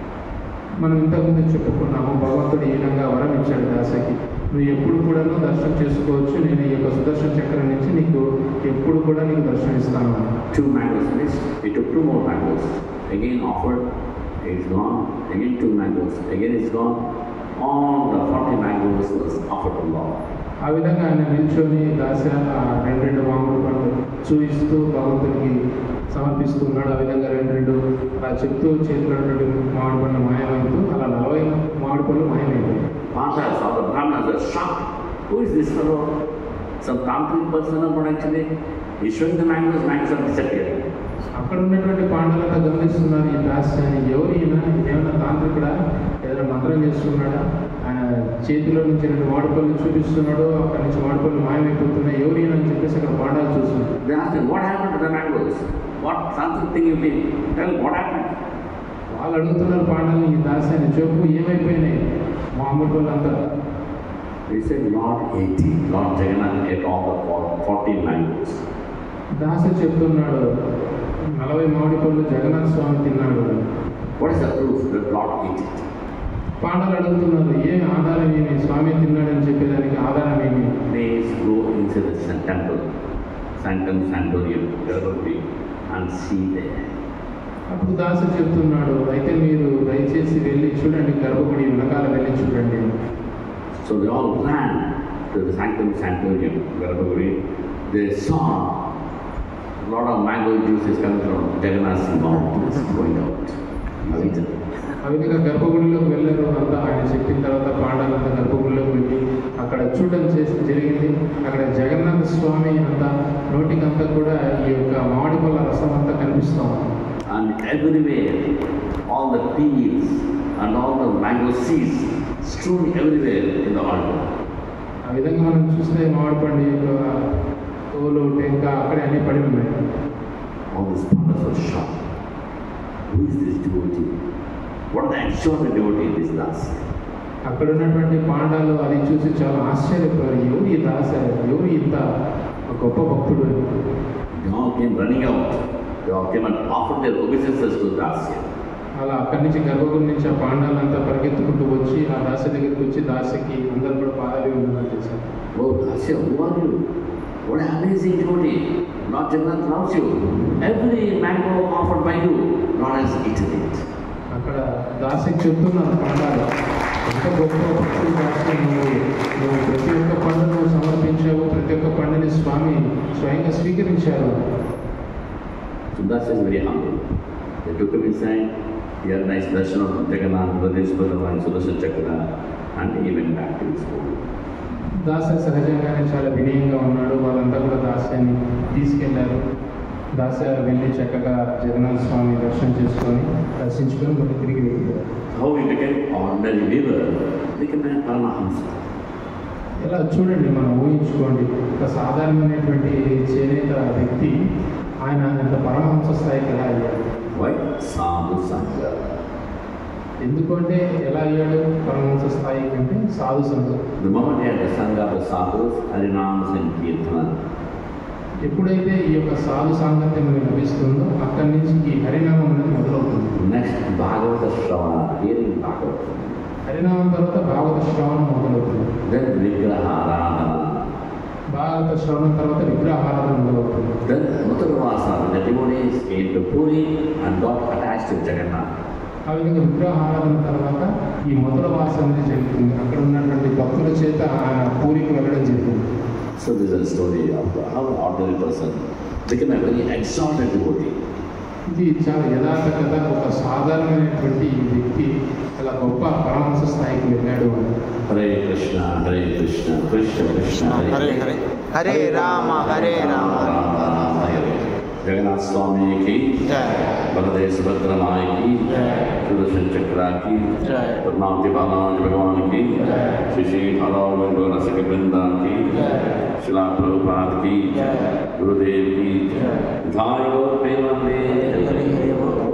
మనం ఇంతకుముందు చెప్పుకున్నాము భగవంతుడు ఈ విధంగా వరం ఇచ్చాడు దాసకి నువ్వు ఎప్పుడు కూడా దర్శనం చేసుకోవచ్చు నేను ఈ యొక్క సుదర్శన చక్రం నుంచి నీకు ఎప్పుడు కూడా నీకు దర్శనం ఇస్తాను Two mangoes missed. He took two more mangoes. Again offered. It's gone. Again two mangoes. Again it's gone. All the 40 mangoes was offered to Lord. ఆ విధంగా ఆయన నిల్చొని దాస ఆ రెండు రెండు మామిడి పండ్లు చూపిస్తూ భగవంతుడికి సమర్పిస్తున్నాడు ఆ విధంగా రెండు రెండు అలా చెప్తూ చేతిలో రెండు మామిడి పండ్లు మాయమైతూ అలా నలభై మామిడి పళ్ళు మాయమైపోయాయి Pandas or the Brahmanas are shocked. Who is this fellow? Some tantric person or what actually? He's showing the mangoes, mangoes are disappeared. అక్కడ ఉన్నటువంటి పాండవులంతా గమనిస్తున్నారు ఈ దాస్యాన్ని ఎవరు ఈయన ఏమైనా తాంత్రికుడా ఏదైనా మంత్రం చేస్తున్నాడా ఆయన చేతిలో నుంచి రెండు మామిడిపళ్ళు చూపిస్తున్నాడు అక్కడి నుంచి మామిడిపళ్ళు మాయమైపోతున్నాయి ఎవరు ఈయన అని చెప్పేసి అక్కడ పాండాలు చూస్తున్నారు They asked him, what happened to the mangoes? What tantric thing you did? Tell what happened? వాళ్ళు అడుగుతున్నారు పాండాలని ఈ దాస్యాన్ని చెప్పు ఏమైపోయినాయి మామిడి పళ్ళు అంతా He said, Lord ate it. Lord Jagannath ate all the for- 40 mangoes. దాస చెప్తున్నాడు నలభై మామిడి పళ్ళు జగన్నాథ స్వామి తిన్నాడు What is the proof that Lord ate it? పాండాలు అడుగుతున్నారు ఏమి ఆధారం ఏమి స్వామి తిన్నాడని చెప్పేదానికి ఆధారం ఏమి Please go into the san- temple, Sanctum Santorium, Garbhagri, and see there. అప్పుడు దాస చెప్తున్నాడు అయితే మీరు దయచేసి వెళ్ళి చూడండి గర్భగుడి వెనకాల వెళ్ళి చూడండి So they all ran to the Sanctum Santorium, Garbhagri. They saw a lot of mango juice is coming from Jagannath's mouth, is going out. Avita. ఆ విధంగా గర్భగుడిలోకి వెళ్ళారు అంతా ఆయన చెప్పిన తర్వాత పాండాలంతా గర్భగుడిలోకి వెళ్ళి అక్కడ చూడడం చేసి జరిగింది అక్కడ జగన్నాథ స్వామి అంతా నోటికంతా కూడా ఈ యొక్క మామిడి పళ్ళ రసం అంతా కనిపిస్తాం And everywhere, all the peels and all the mango seeds strewn everywhere in the altar. ఆ విధంగా మనం చూస్తే మామిడి పండు యొక్క తోలు టెంక అక్కడే అన్ని పడి ఉన్నాయి All these pandas were shocked. Who is this devotee? What the extraordinary devotee this Das? అక్కడ ఉన్నటువంటి పాండాలు అది చూసి చాలా ఆశ్చర్యపోయారు ఎవరు ఈ దాస ఎవరు ఇంత గొప్ప భక్తుడు అని. They all came running out. They all came and offered their obeisances to Dasya. ఆ అలా అక్కడి నుంచి గర్భగుడి నుంచి ఆ పాండాలంతా పరిగెత్తుకుంటూ వచ్చి ఆ దాసి దగ్గరికి వచ్చి దాసికి అందరూ కూడా పాదాలు ఉండాలని చేశారు Oh, Dasya, who are you? What an amazing devotee. Lord Jagannath loves you. Every mango offered by you, Lord has eaten it. అక్కడ దాసికి చెప్తున్నారు పాండాలు ఎంత గొప్ప భక్తుడు దాసి నువ్వు నువ్వు ప్రతి ఒక్క పండుగ నువ్వు సమర్పించావు ప్రతి ఒక్క పండుని స్వామి స్వయంగా స్వీకరించారు So Dasya is very humble. They took him inside. He had a nice darshan of Jagannath, Pradesh Bhagavan, Sudarshan Chakra, and he went back to his home. దాస సహజంగానే చాలా వినయంగా ఉన్నాడు వాళ్ళంతా కూడా దాస్యాన్ని తీసుకెళ్లారు దాస వెళ్ళి చక్కగా జగన్నాథ స్వామి దర్శనం చేసుకొని దర్శించుకొని మళ్ళీ తిరిగి వెళ్ళిపోయారు How he became ordinary weaver, became a Paramahamsa. ఇలా చూడండి మనం ఊహించుకోండి ఒక సాధారణమైనటువంటి చేనేత వ్యక్తి ఆయన ఇంత పరమహంస స్థాయికి ఎలా అయ్యాడు Why? Sadhu Sangha. ఎందుకంటే ఎలా అయ్యాడు పరమహంస స్థాయికి అంటే సాధు సంఘం The moment he had the Sangha of the sadhus, Harinams and Kirtana, ఎప్పుడైతే ఈ యొక్క సాధు సాంగత్యం మనకు లభిస్తుందో అక్కడి నుంచి ఈ హరినామం అనేది మొదలవుతుంది next Bhagavata Shravana, hearing Bhagavata. హరినామం తర్వాత భాగవత శ్రవణం మొదలవుతుంది Then Vigraha Aradhana. భాగవత శ్రవణం తర్వాత విగ్రహారాధన మొదలవుతుంది Then Mutarvasa, the devotees came to Puri and got attached to Jagannath. ఆ విధంగా విగ్రహారాధన తర్వాత ఈ మొదల వాస అనేది జరుగుతుంది అక్కడ ఉన్నటువంటి భక్తుల చేత ఆయన పూరికి వెళ్ళడం జరిగింది So this is a story of how an ordinary person became a very exalted devotee. ఇది చాలా యథార్థ కథ ఒక సాధారణమైనటువంటి వ్యక్తి అలా గొప్ప పరమహంస స్థాయికి వెళ్ళాడు అని Hare Krishna, Hare Krishna, Krishna Krishna, Hare Hare Hare Rama Hare Rama Rama Rama Hare. Jagannath Swami ki, జయ Baladev Subhadra Mai ki, Sudarshan Chakra ki, Jai. Padmavati Balaji Bhagavan ki, Shri Shri Haravinda Rasika Vrinda ki, Srila Prabhupada ki, Gurudev ki, Dhai Gaur Premanande.